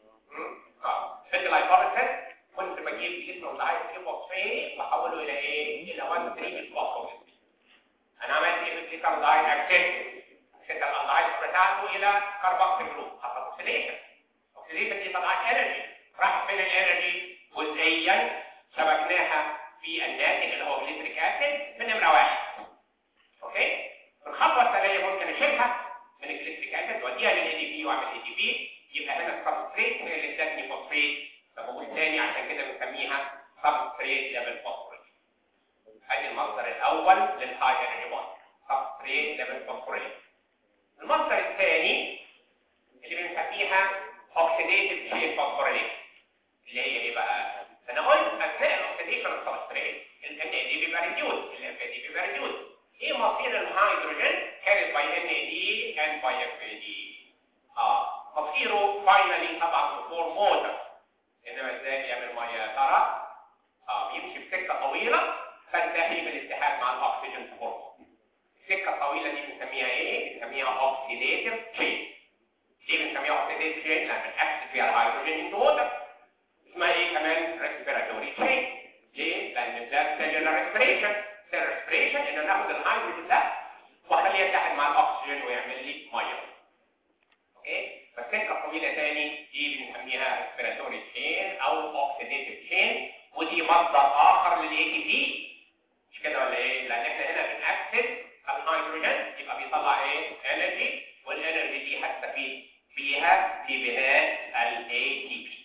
Speaker 1: اه في اللايكوليسيس كنت بجيب جسم العايز فيه فوسفيت واحوله الى ايه؟ الى 1 3 فوسفوريت انا عملت ايه في الكربوهيدرات اكسيد اكسيد الالدهايد بتاعته الى كربوكسيل جروب حصل اوكسيديشن اوكسيديشن دي طلعت انرجي راحت فين الانرجي جزئيا شبكناها في الناتج اللي هو جليتريك اسيد من نمره واحد اوكي الخطوه الثانيه ممكن اشيلها من الجليتريك اسيد واديها للاي دي بي واعمل اي دي بي يبقى هنا السبستريت هي اللي ادتني فوسفيت فبقول تاني عشان كده بنسميها سبستريت ليفل فوسفوريت ادي المصدر الاول للهاي انرجي بوند سبستريت ليفل فوسفوريت المصدر الثاني اللي بنسميها اوكسيديتيف تشين فوسفوريليشن اللي هي ايه بقى انا قلت اثناء الاكسيديشن السبستريت ال ان دي بيبقى ريديوس ال اف دي بيبقى ريديوس ايه مصير الهيدروجين كاريد باي ان دي اند باي اف دي اه مصيره فاينلي طبعا فور موتر انما ازاي بيعمل ميه ترى اه بيمشي بسكه طويله تنتهي بالاتحاد مع الاكسجين فورم السكه الطويله دي بنسميها ايه بنسميها اوكسيديتيف تشين ليه بنسميها اوكسيديتيف تشين لان بنأكسد فيها الهيدروجين انتو ووتر اسمها ايه كمان ريسبيراتوري تشين ليه لان ده سيلولار ريسبيريشن سيلولار ريسبيريشن ان ناخد الهيدروجين ده واخليه يتحد مع الاكسجين ويعمل لي ميه اوكي فالسكه الطويله تاني دي بنسميها ريسبيراتوري تشين او اوكسيديتيف تشين ودي مصدر اخر للاي تي بي مش كده ولا ايه لان احنا هنا بنأكسد الهيدروجين يبقى بيطلع ايه انرجي والانرجي دي هتستفيد بيها في بناء الاي تي بي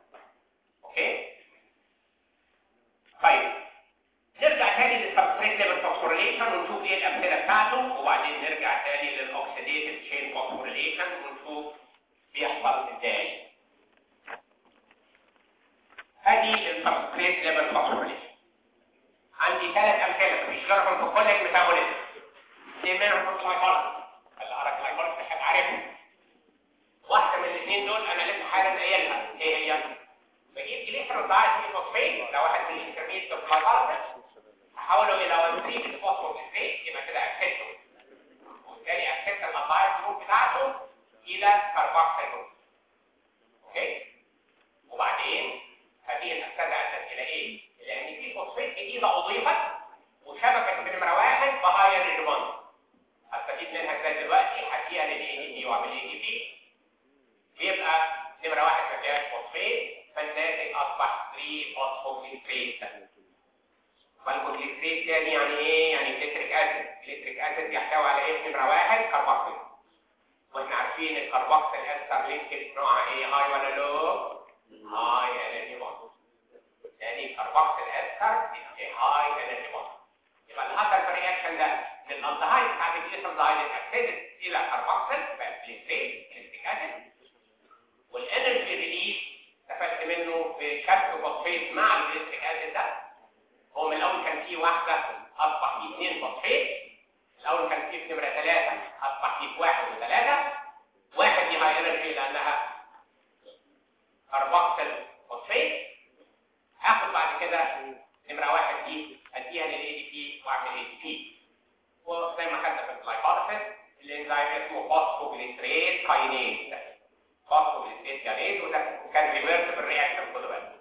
Speaker 1: اوكي طيب نرجع تاني للسبستريت ليفل فوسفوريليشن ونشوف ايه الامثله بتاعته وبعدين نرجع تاني للاوكسيديتيف تشين فوسفوريليشن ونشوف بيحصل ازاي ادي السبستريت ليفل فوسفوريليشن عندي ثلاث امثله مش غيرهم في كل الميتابوليزم اثنين منهم في اللايكوليسيس اللي فوسفيت لو واحد من الانترميت جلايكوليسيس احوله الى 1 3 فوسفوجليسريت يبقى كده اكسده وبالتالي اكسد الابايل جروب بتاعته الى كربوكسيل جروب اوكي وبعدين هذه الأكسدة أدت إلى إيه؟ لأن في فوسفات جديدة أضيفت وشبكت بنمرة واحد بهاير الريبوند هستفيد منها ازاي دلوقتي هديها للاي دي بي واعمل اي دي بي بيبقى نمرة واحد ما فيهاش فوسفات فالناتج أصبح 3 فوسفوجليسريت فالجليسريت تاني يعني إيه؟ يعني جليسريك أسيد جليسريك أسيد يحتوي على إيه في نمرة واحد كربوكسيل واحنا عارفين الكربوكسيل أستر لينكد نوعها إيه هاي ولا لو؟ هاي انرجي بوند يعني كربوكسيل استر هاي انرجي بوند يبقى اللي حصل في الرياكشن ده من الالدهايد بتاعت الجليسرالدهايد اتاكدت الى كربوكسيل بقت جليسريت جليسريك اسيد والانرجي ريليس استفدت منه بشبك فوسفيت مع الجليسريك اسيد ده هو من الاول كان فيه واحده اصبح فيه اثنين فوسفيت الاول كان فيه في نمره ثلاثه اصبح فيه واحد وثلاثه واحد دي هاي انرجي لانها كربوكسيل فوسفيت هاخد بعد كده نمره واحد دي اديها للاي دي بي واعمل اي دي بي وزي ما خدنا في الجلايكوليسيس الانزيم اسمه فوسفوجليسريت كاينيز فوسفوجليسريت كاينيز وده كان ريفرسبل رياكشن خدوا بالكم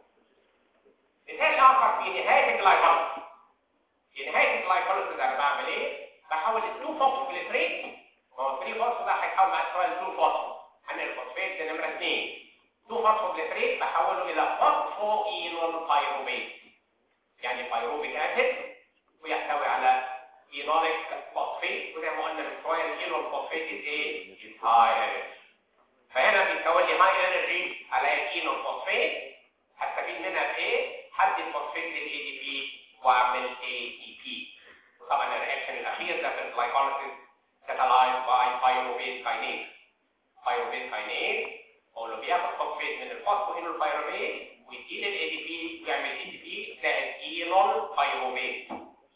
Speaker 1: مثال اخر في نهايه الجلايكوليسيس في نهايه الجلايكوليسيس انا بعمل ايه؟ بحول ال 2 فوسفوجليسريت ما هو 3 فوسفو ده هيتحول مع شويه 2 فوسفو عن الفوسفيت ده نمره 2 2 فوسفوجليسريت بحوله الى فوسفو اينول بايروبيت يعني بايروبيك اسيد ويحتوي على اينوليك فوسفيت وزي ما قلنا من شويه الاينول فوسفيت ايه هاي انرجي فهنا بيتكون لي هاي انرجي على الاينول فوسفيت هستفيد منها بايه حد الفوسفيت للاي دي بي واعمل اي دي بي طبعا الرياكشن الاخير ده في الجلايكوليسيس كاتالايز باي بايروبيت كاينيز بايروبيت كاينيز هو اللي بياخد فوسفيت من الفوسفوهينول بايروبيت ويديه للاي دي بي ويعمل اي دي بي زائد اينول بايروبيت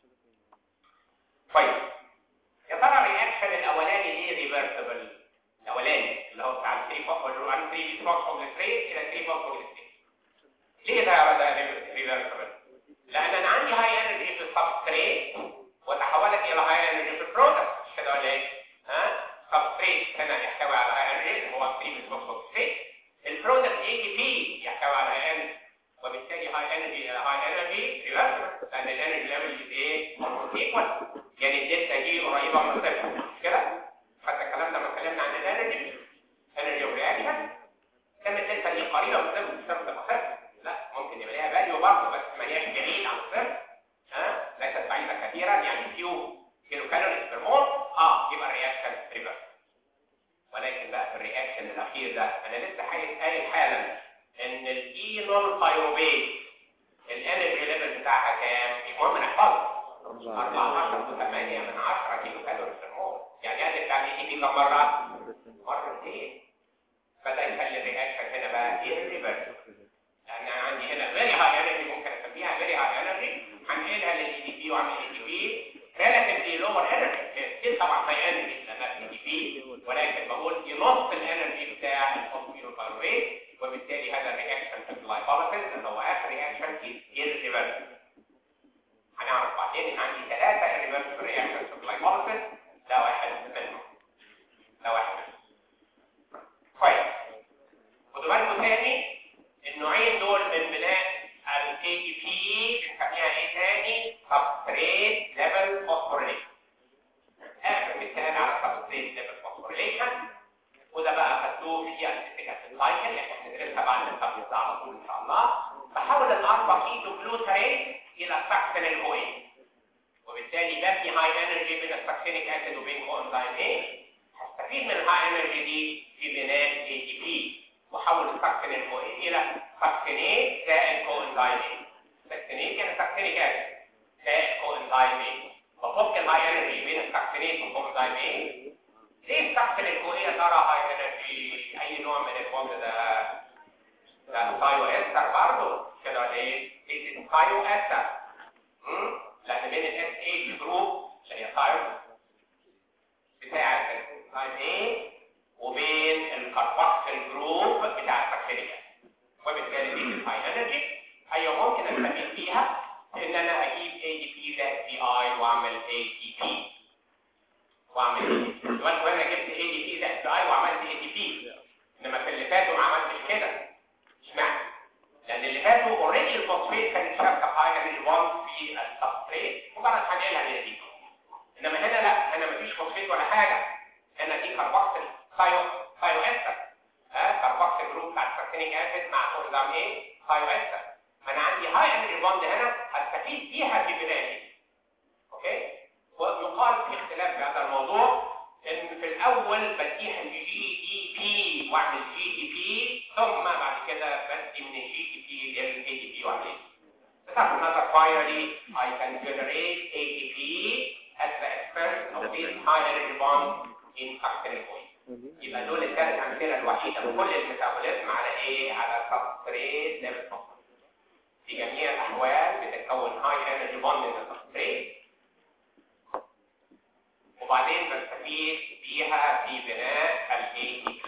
Speaker 1: طيب يا ترى الرياكشن الاولاني ليه ريفرسبل الاولاني اللي هو بتاع 3 فوسفوجليسريت عن 3 فوسفوجليسريت الى 3 فوسفوجليسريت ليه ده يا ده ريفرسبل لان انا عندي هاي انرجي في السبستريت وتحولت الى هاي انرجي في البرودكت مش كده ولا ايه ها سبستريت هنا يحتوي على هاي انرجي اللي هو 3 فوسفوجليسريت البرودكت اي تي بي يحتوي على هاي انرجي وبالتالي هاي انرجي الى هاي انرجي ريفرسبل لان الانرجي ليفل ايه ايكوال يعني الدلتا دي قريبه من صفر مش كده حتى الكلام ده لما اتكلمنا عن الانرجي انرجي رياكشن كان الدلتا دي قريبه من صفر مش شرط تبقى صفر لا ممكن يبقى ليها فاليو برضه بس ما هياش بعيد عن الصفر ها ليست بعيده كثيرا يعني فيو كيلو كالوريز بير مول اه يبقى الرياكشن ريفرس ولكن بقى في الرياكشن الاخير ده انا لسه قايل حالا ان الاينول بايروبيت الانرجي ليفل بتاعها كام المهم نحفظها 14 8 من 10 كيلو كالوري في المول يعني هذا بتاع الاي دي كم مره مرتين فده يخلي الرياكشن هنا بقى ايه ريفرس لان انا عندي هنا فيري هاي انرجي ممكن اسميها فيري هاي انرجي هنقلها للاي دي بي واعمل اي دي بي ريلاتيفلي لور انرجي ستيل طبعا هاي انرجي لانها اي دي بي ولكن بقول نص الانرجي بتاع الفوسفينوبايروبيت وبالتالي هذا الرياكشن في الجلايكوليسيس اللي هو اخر رياكشن از irreversible هنعرف بعدين ان عندي ثلاثه irreversible reactions في الجلايكوليسيس ده واحد منهم ده واحد منهم كويس خدوا بالكم تاني النوعين دول من بناء ال ATP بنسميها ايه تاني؟ substrate level phosphorylation اخر مثال على substrate level phosphorylation وده بقى خدوه في الاسيتيك اسيد سايكل اللي احنا بندرسها بعد الخمس ده على طول ان شاء الله بحول الاربع كيتو جلوتاريت الى ساكسين الاوين وبالتالي ببني هاي انرجي بين الساكسينيك اسيد وبين كوانزايم ايه هستفيد من الهاي انرجي دي في بناء اي تي بي واحول الساكسين الاوين الى ساكسينيت زائد كوانزايم ايه ساكسينيت يعني ساكسينيك اسيد زائد كوانزايم ايه بفك الهاي انرجي بين الساكسينيت والكوانزايم ايه ليه السكن الكوئية ترى هاي انرجي اي نوع من البوند ده ده ثايو استر برضه كده ليه دي ثايو استر لان بين الاس اتش جروب اللي هي ثايو بتاع الانزيم ايه وبين الكاربوكسيل جروب بتاع البكتيريا وبالتالي دي الهاي انرجي اي ممكن استفيد فيها ان انا اجيب اي دي بي زائد بي اي واعمل اي تي بي واعمل دلوقتي وانا جبت اي دي بي زائد بي اي وعملت اي تي بي انما في اللي فاتوا ما عملتش كده اشمعنى؟ لان اللي فاتوا اوريدي الفوسفيت كانت شابكه هاي انرجي بوند في السبستريت مجرد هنقلها للدي انما هنا لا هنا مفيش فوسفيت ولا حاجه هنا دي كربوكسيل ثايو ثايو استر ها كربوكسيل جروب بتاع السكتينيك اسيد مع كورزام ايه ثايو استر فانا عندي هاي انرجي بوند هنا هستفيد بيها في بنائي اوكي ويقال في اختلاف في هذا الموضوع ان في الاول بديها الجي دي بي واعمل جي دي بي ثم بعد كده بدي من الجي دي بي للاي دي بي واعمل But as another finally, I can generate ATP at the expense of this high energy bond in succinate oil. يبقى دول الثلاث امثله الوحيده في كل الميتابوليزم على ايه؟ على سبستريت ليفل في جميع الاحوال بتتكون هاي انرجي بوند من السبستريت وبعدين بستفيد بيها في بناء ال ATP.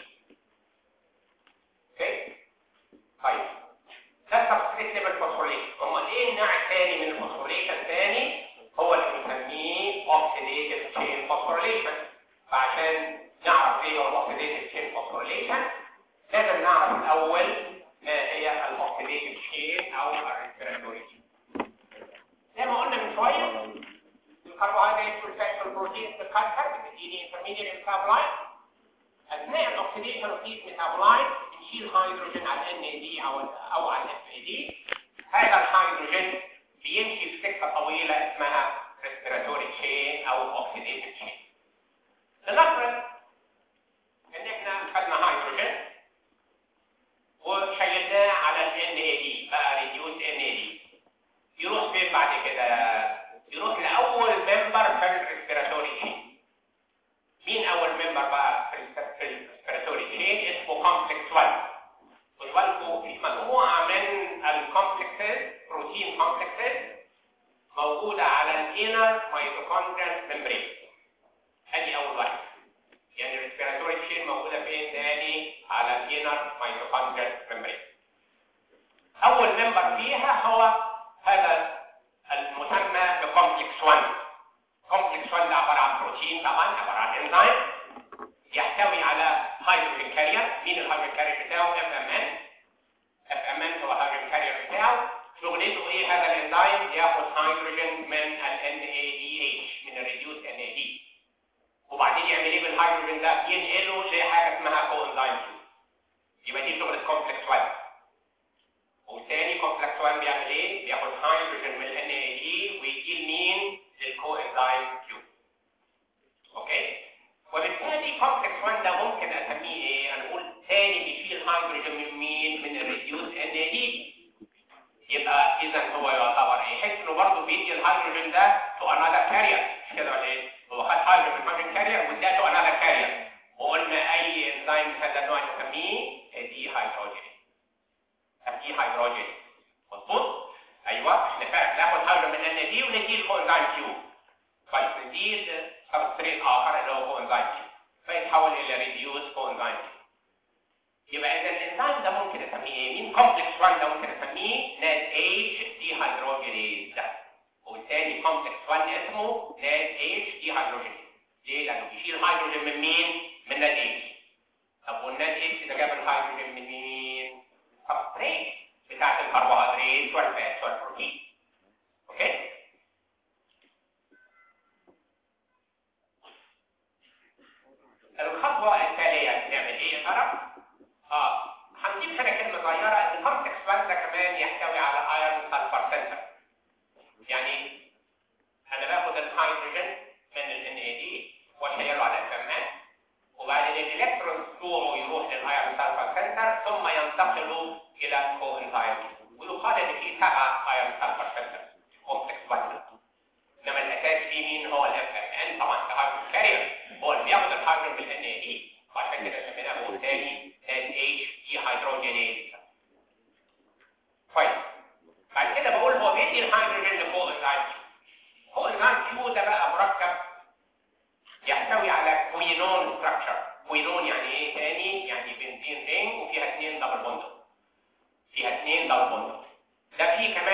Speaker 1: اوكي؟ طيب ده سبستريت ليفل فوسفوريليشن، امال ايه النوع الثاني من الفوسفوريليشن الثاني؟ هو اللي بنسميه اوكسيديتيف تشين فوسفوريليشن. فعشان نعرف ايه هو الاوكسيديتيف تشين فوسفوريليشن لازم نعرف الاول ما هي الاوكسيديتيف تشين او الريسبيراتوري زي ما قلنا من شويه الكربوهيدرات والفات والبروتين بتتكسر بتديني انترميديت ميتابولايت اثناء الاكسيديشن اوف these ميتابولايت بنشيل هيدروجين على ان دي او او على اف اي دي هذا الهيدروجين بيمشي في سكه طويله اسمها ريسبيراتوري تشين او اوكسيديتيف تشين لنفرض ان احنا خدنا هيدروجين وشيلناه على ال NAD بقى ريديوس NAD يروح فين بعد كده يروح لاول ممبر في الريسبيراتوري تشين مين اول ممبر بقى في الريسبيراتوري تشين اسمه كومبلكس 1 خدوا في مجموعه من الكومبلكسز بروتين كومبلكسز موجوده على الانر ميتوكوندريال ممبرين ادي اول واحد يعني الريسبيراتوري تشين موجوده فين تاني على الانر ميتوكوندريال ممبرين اول ممبر فيها هو هذا المسمى بكومبلكس 1 كومبلكس 1 ده عباره عن بروتين طبعا عباره عن انزيم يحتوي على هيدروجين كارير مين الهيدروجين كارير بتاعه اف ام ان اف ام ان هو الهيدروجين كارير بتاعه شغلته ايه هذا الانزيم ياخد هيدروجين من ال NADH من الريديوس NAD وبعدين يعمل ايه بالهيدروجين ده ينقله لحاجه اسمها كو انزيم 2 يبقى دي شغله كومبلكس 1 والثاني كومبلكس 1 بيعمل ايه بياخد هيدروجين من ال NAD ويديه لمين للكو انزيم 2 اوكي وبالتالي كومبلكس 1 ده ممكن اسميه ايه انا اقول ثاني بيشيل هيدروجين من مين من الريديوس NAD يبقى اذا هو يعتبر ايه يحس انه برضه بيدي الهيدروجين ده تو انذر كارير مش كده ولا ايه هو خد هيدروجين من هيدروجين كارير واداه تو انذر كارير وقلنا اي انزيم من هذا النوع نسميه دي هيدروجين دي هيدروجين مظبوط ايوه احنا فعلا ناخد هيدروجين من ان دي ونديه الكوانزيم كيو طيب نديه سبستريت اخر اللي هو كوانزيم كيو فيتحول الى ريديوس كوانزيم كيو يبقى اذا الانزيم ده ممكن اسميه ايه مين كومبلكس 1 ده ممكن اسميه ناد اتش دي هيدروجينيز ده والثاني كومبلكس 1 اسمه ناد اتش دي هيدروجينيز ليه لانه بيشيل هيدروجين من مين من ناد اتش طب والناد اتش ده جاب الهيدروجين من مين سبستريت بتاعت الكربوهيدرات والفات والبروتين اوكي الخطوه التاليه بنعمل ايه يا ترى اه هنجيب هنا كلمه صغيره ان الكومبلكس 1 ده كمان يحتوي على ايرون سلفر سنتر يعني انا باخد الهيدروجين من ال NAD واشيله على الفمات وبعدين الالكترونز بتوعه يروح للايرون سلفر سنتر ثم ينتقلوا الى كو انزيم ويقال ان في سبع ايرون سلفر سنتر كومبلكس 1 انما الاساس فيه مين هو الاف ام ان طبعا الهيدروجين كارير هو اللي بياخد الهيدروجين من ال NAD وعشان كده سميناه هو تاني NH dehydrogenase كويس بعد كده بقول هو بيدي الهيدروجين لفوق انزيم فوق انزيم كيو ده بقى مركب يحتوي على كوينون ستراكشر كوينون يعني ايه تاني يعني بنزين رينج وفيها اثنين دبل بوند فيها اثنين دبل بوند ده فيه كمان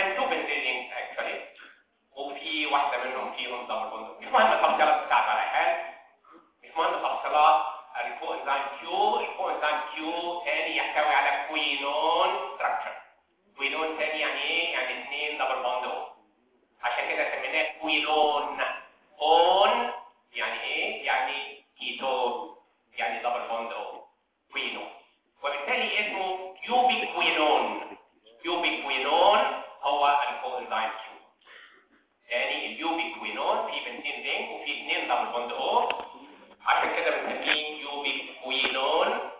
Speaker 1: كوانزيم كيو الكوانزيم كيو تاني يحتوي على كوينون ستراكشر كوينون تاني يعني ايه يعني اثنين دبل بوند او عشان كده سميناه كوينون اون يعني ايه يعني كيتون يعني دبل بوند او كوينون وبالتالي اسمه يوبيكوينون يوبيكوينون هو الكوانزيم كيو تاني اليوبيكوينون في بنزين رينج وفي اثنين دبل بوند او عشان كده بنسميه يوبيكوينون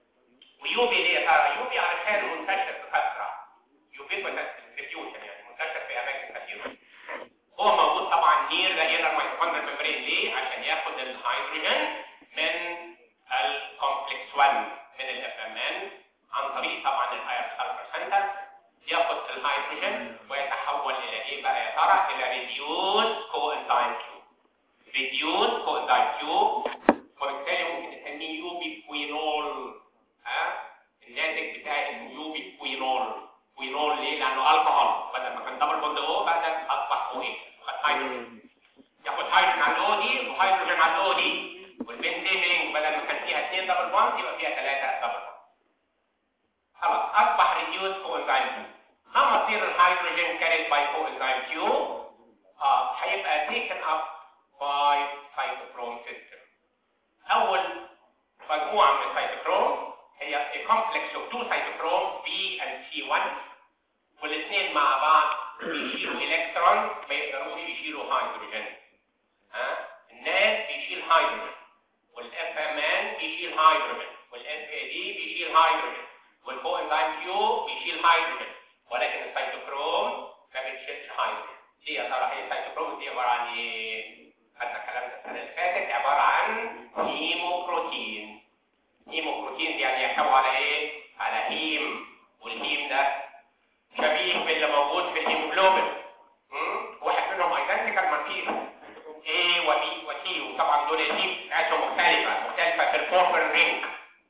Speaker 1: ويوبي ليه يا ترى يوبي علشان منتشر بكثره يوبيكوتس ديستريبيوشن يعني منتشر في اماكن كثيره هو موجود طبعا نير ذا انر ميتوكوندريال ميمبرين ليه عشان ياخد الهيدروجين من الكومبلكس 1 من الاف ام ان عن طريق طبعا الاير سلفر سنتر ياخد الهيدروجين ويتحول الى ايه بقى يا ترى الى ريديوس كوانزيم كيو ريديوس كوانزيم كيو وبالتالي ممكن تسميه يوبيكوينول ها الناتج بتاعي اسمه يوبيكوينول كوينول ليه لانه الكحول بدل ما كان دبل بوند او بدل اصبح او ايه خد هيدروجين ياخد هيدروجين على الاو دي وهيدروجين على الاو دي والبنزين بدل ما كان فيها اثنين دبل بوند يبقى فيها ثلاثه دبل بوند خلاص اصبح ريديوس كوانزيم كيو ما مصير الهيدروجين كاريد باي كوانزيم كيو اه هيبقى taken up by cytochrome system اول مجموعه من السيتوكروم هي a complex of two cytochromes B and C1 والاثنين مع بعض بيشيلوا الكترون ما يقدروش يشيلوا هيدروجين ها الناس بيشيل هيدروجين والاف ام ان بيشيل هيدروجين والاف اي دي بيشيل هيدروجين والكوانزيم كيو بيشيل هيدروجين ولكن السيتوكروم ما بتشيلش هيدروجين ليه يا ترى هي السيتوكروم دي عباره عن ايه؟ خدنا الكلام ده السنه اللي فاتت عباره عن هيموبروتين هيموبروتين دي يعني يحتوي على ايه؟ على هيم والهيم ده شبيه باللي موجود في الهيموجلوبين مم؟ واحد منهم ايدنتيكال ما فيه A و B و T وطبعا دول الهيم بتاعتهم مختلفه مختلفه في الفورفر رينج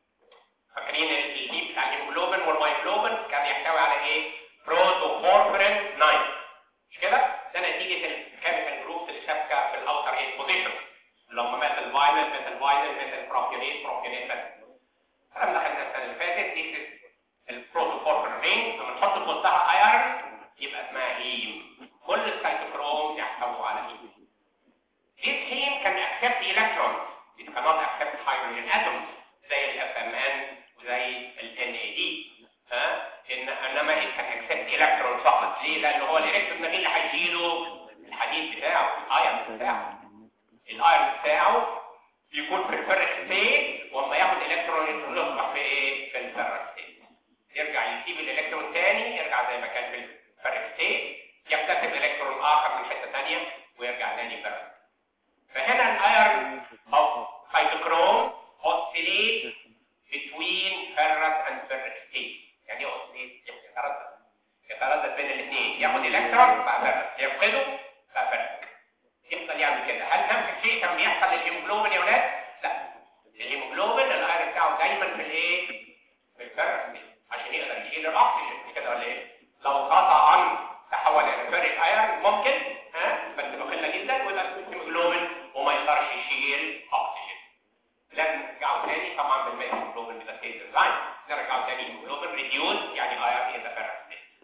Speaker 1: فاكرين الهيم بتاع الهيموجلوبين والمايجلوبين كان يحتوي على ايه؟ بروتوفورفرين 9 مش كده؟ ده نتيجه الكيميكال جروبس اللي شابكه في الاوتر ايه بوزيشن اللي هم مثل فاينل مثل فاينل مثل بروبيونيت بروبيونيت مثل الكلام ده خدناه السنه اللي فاتت دي البروتوفورفر رينج لما نحط في وسطها ايرون يبقى اسمها هيم كل السيتوكروم يحتوي على هيم This heme can accept electrons. It cannot accept hydrogen atoms زي ال FMN وزي ال NAD. ها؟ إن انما it can accept electrons فقط. ليه؟ لان هو الالكترون ده مين اللي هيشيله؟ الحديد بتاعه، الايرون بتاعه. الايرون بتاعه يكون في الفرق ستيت واما ياخد الكترون يصبح في ايه؟ في الفرق ستيت. يرجع يسيب الالكترون تاني يرجع زي ما كان في الفرق ستيت يكتسب الكترون اخر من حته ثانيه ويرجع تاني فرق. فهنا الايرون او cytochrome oscillate between ferrous and ferric state يعني ايه oscillate يتردد يتردد بين الاثنين ياخد الكترون بقى ferrous يفقده بقى ferric يفضل يعمل كده هل نفس الشيء كان بيحصل للهيموجلوبين يا ولاد؟ لا الهيموجلوبين الايرون بتاعه دايما في الايه؟ في الفرق عشان يقدر يشيل الاكسجين مش كده ولا ايه؟ لو قطعا تحول الى فرق ايرون ممكن ها بس بقله جدا وده الهيموجلوبين وما يقدرش يشيل اكسجين لازم نرجعه تاني طبعا بالماء الهيموجلوبين بدا ستيت ديزاين نرجعه تاني الهيموجلوبين ريديوس يعني ايرون ان ذا فرق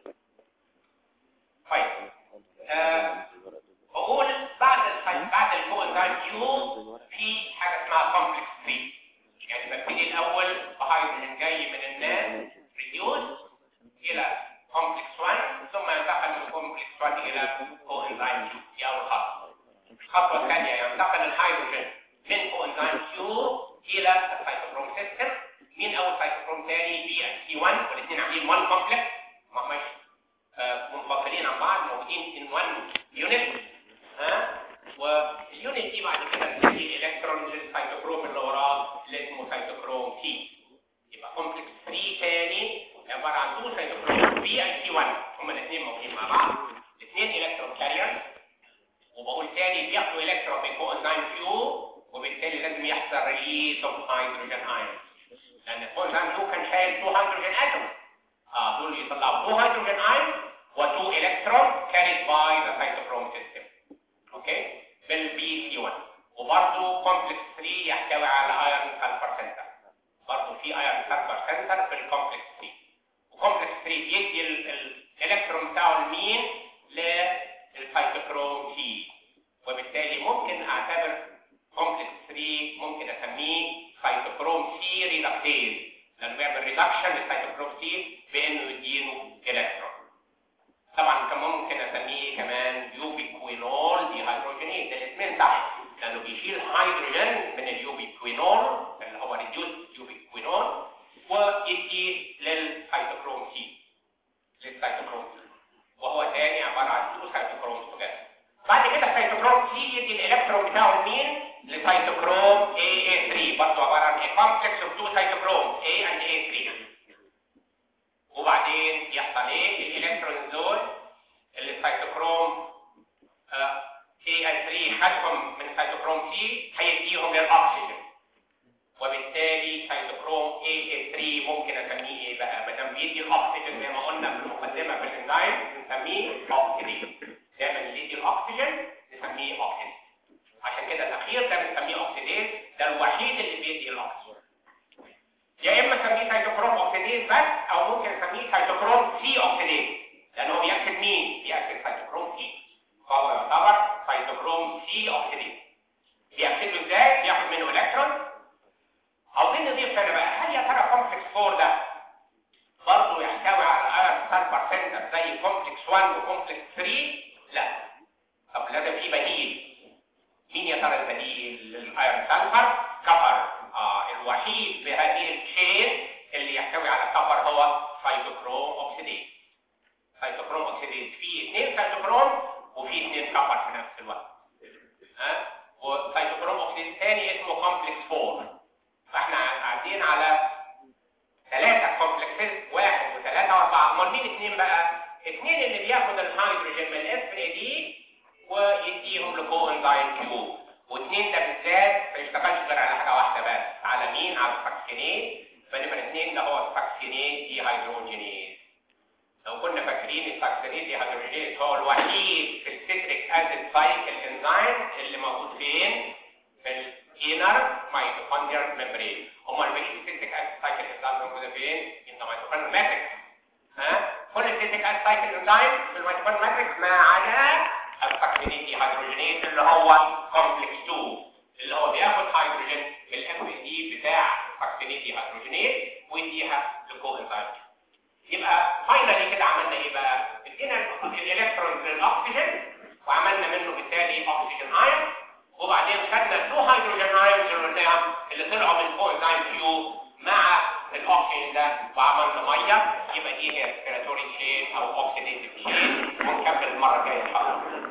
Speaker 1: طيب آه بقول بعد الخي... بعد الكوانزيم كيو في حاجه اسمها كومبلكس 3 يعني ببتدي الاول بهيدروجين جاي من الناس ريديوس الى كومبلكس 1 ثم ينتقل من كومبلكس 1 الى كوانزيم كيو دي اول خطوه الخطوه الثانيه ينتقل الهيدروجين من كوانزيم كيو الى السيتوكروم سيستم مين اول سيتوكروم ثاني بي ان سي 1 والاثنين عاملين 1 كومبلكس ما مش آه منفصلين عن بعض موجودين ان 1 يونت ها واليونت دي بعد كده بتدي الالكترون للسيتوكروم اللي وراه اللي اسمه سيتوكروم تي يبقى كومبلكس 3 تاني عباره عن تو سيتوكروم بي اي سي 1 هما الاثنين موجودين مع بعض الاثنين الكترون كاريرز وبقول تاني بياخدوا الكترون من كوانزيم كيو وبالتالي لازم يحصل ريليس اوف هيدروجين ايون لان الكوانزيم كيو كان شايل 2 هيدروجين اتوم اه دول يطلعوا 2 هيدروجين ايون و2 الكترون carried by the cytochrome system اوكي بالبي سي 1 وبرضه كومبلكس 3 يحتوي على ايرون سلفر سنتر في ايرون سلفر سنتر في الكومبلكس 3 وكومبلكس 3 بيدي الالكترون بتاعه لمين للسيتوكروم تي وبالتالي ممكن اعتبر كومبلكس 3 ممكن اسميه سيتوكروم سي ريدكتيز لانه بيعمل ريدكشن للسيتوكروم سي بانه يديله الكترون طبعا كان ممكن اسميه كمان يوبيكوينول دي هيدروجينيز الاثنين صح لانه بيشيل هيدروجين من اليوبيكوينول اللي هو ريديوس يوبيكوينول ويدي للسيتوكروم سي للسيتوكروم سي وهو تاني عباره عن تو سيتوكروم توجذر بعد كده السيتوكروم سي يدي الالكترون بتاعه لمين لسيتوكروم AA3 برضه عباره عن a complex of two cytochromes A and A3 وبعدين يحصل ايه الالكترون دول اللي السيتوكروم آه A3 خدهم من سيتوكروم سي هيديهم للاكسجين وبالتالي سيتوكروم AA3 ممكن اسميه ايه بقى ما دام بيدي الاكسجين زي ما قلنا في المقدمه في الانزيم نسميه اوكسيديز دايما اللي يدي الاكسجين نسميه اوكسيديز عشان كده الاخير ده بنسميه اوكسيديز ده الوحيد اللي بيدي الاكسجين يا اما نسميه سيتوكروم اوكسيديز بس او ممكن نسميه سيتوكروم سي اوكسيديز لانه بياكد مين بياكد سيتوكروم سي فهو يعتبر سيتوكروم سي اوكسيديز بياكده ازاي بياخد منه الكترون عاوزين نضيف هنا بقى هل يا ترى كومبلكس 4 ده برضه يحتوي على ايرون سلفر سنتر زي كومبلكس 1 وكومبلكس 3 لا طب لازم في بديل مين يا ترى البديل للايرون سلفر كفر آه الوحيد في هذه التشين اللي يحتوي على كفر هو سيتوكروم اوكسيديز سيتوكروم اوكسيديز فيه اثنين سيتوكروم وفيه اثنين كفر في نفس الوقت ها أه؟ وسيتوكروم اوكسيديز ثاني اسمه كومبلكس 4 فاحنا قاعدين على ثلاثة كومبلكسز واحد وثلاثة واربعة امال مين اثنين بقى؟ اثنين اللي بياخد الهيدروجين من الاف اي دي ويديهم لكو انزايم كيو واثنين ده بالذات ما يشتغلش غير على حاجة واحدة بس على مين؟ على الفاكسينيز فنمرة اثنين ده هو الفاكسينيز دي هيدروجينيز لو كنا فاكرين الفاكسينيز دي هيدروجينيز هو الوحيد في السيتريك اسيد سايكل انزايم اللي موجود فين؟ في الانر ميتوكوندريال ميمبرين امال بقيه السيتريك اسيد سايكل انزايم موجوده فين؟ ان ميتوكوندريال ماتريكس ها؟ كل السيتريك اسيد سايكل انزايم في الميتوكوندريال ماتريكس ما عدا الفاكسينيز دي هيدروجينيز اللي هو كومبلكس 2 اللي هو بياخد هيدروجين من الاف دي بتاع الفاكسينيز دي هيدروجينيز ويديها لكو انزايم يبقى فاينلي كده عملنا ايه بقى؟ ادينا الالكترون للاكسجين وعملنا منه بالتالي اكسجين ايون وبعدين خدنا تو هيدروجين ايونز اللي قلناهم اللي طلعوا من كو انزيم كيو مع الاكسجين ده وعملنا ميه يبقى دي هي ريسبيراتوري تشين او اوكسيديتيف تشين ونكمل المره الجايه ان شاء الله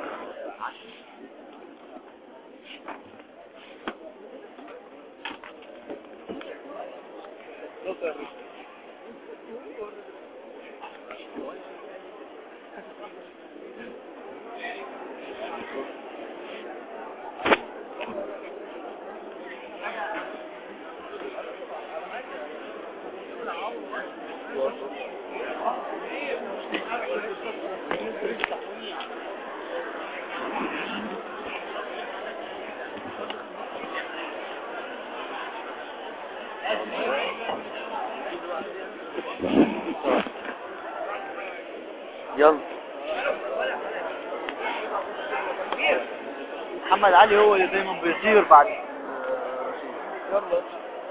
Speaker 2: يلا محمد علي هو اللي دايما بيطير بعد يلا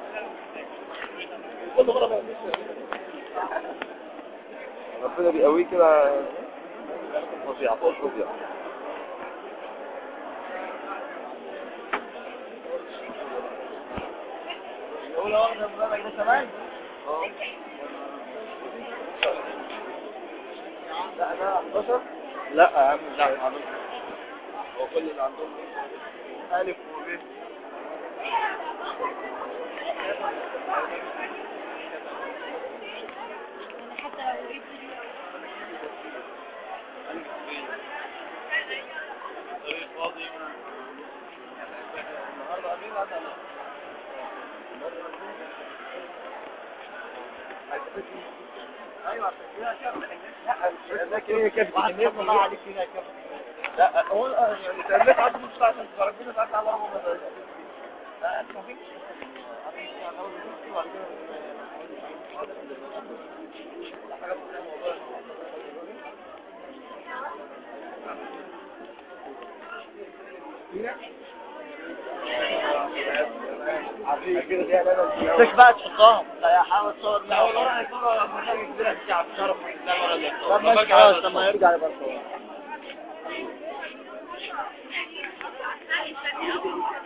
Speaker 3: ربنا بيقويه كده فظيع فوق فظيع
Speaker 2: اولى واحده من بالك ده كمان
Speaker 3: لا ده 11
Speaker 2: لا يا عم لا
Speaker 3: هو كل اللي عندهم
Speaker 2: الف وب
Speaker 3: النهارده امين عدى
Speaker 2: ايوه
Speaker 3: ده كده كده
Speaker 2: بعد الله عليك كده كده
Speaker 3: لا هو يعني تمت عدد نص ساعه عشان ربنا ساعات على رغم لا انت مفيش
Speaker 2: مش بقى تحطها لا حاول تصور
Speaker 3: لا والله راح يصور مشاكل كبيره في الشعب تعرف
Speaker 2: طب ماشي خلاص لما يرجع يبقى نصور
Speaker 4: Thank you.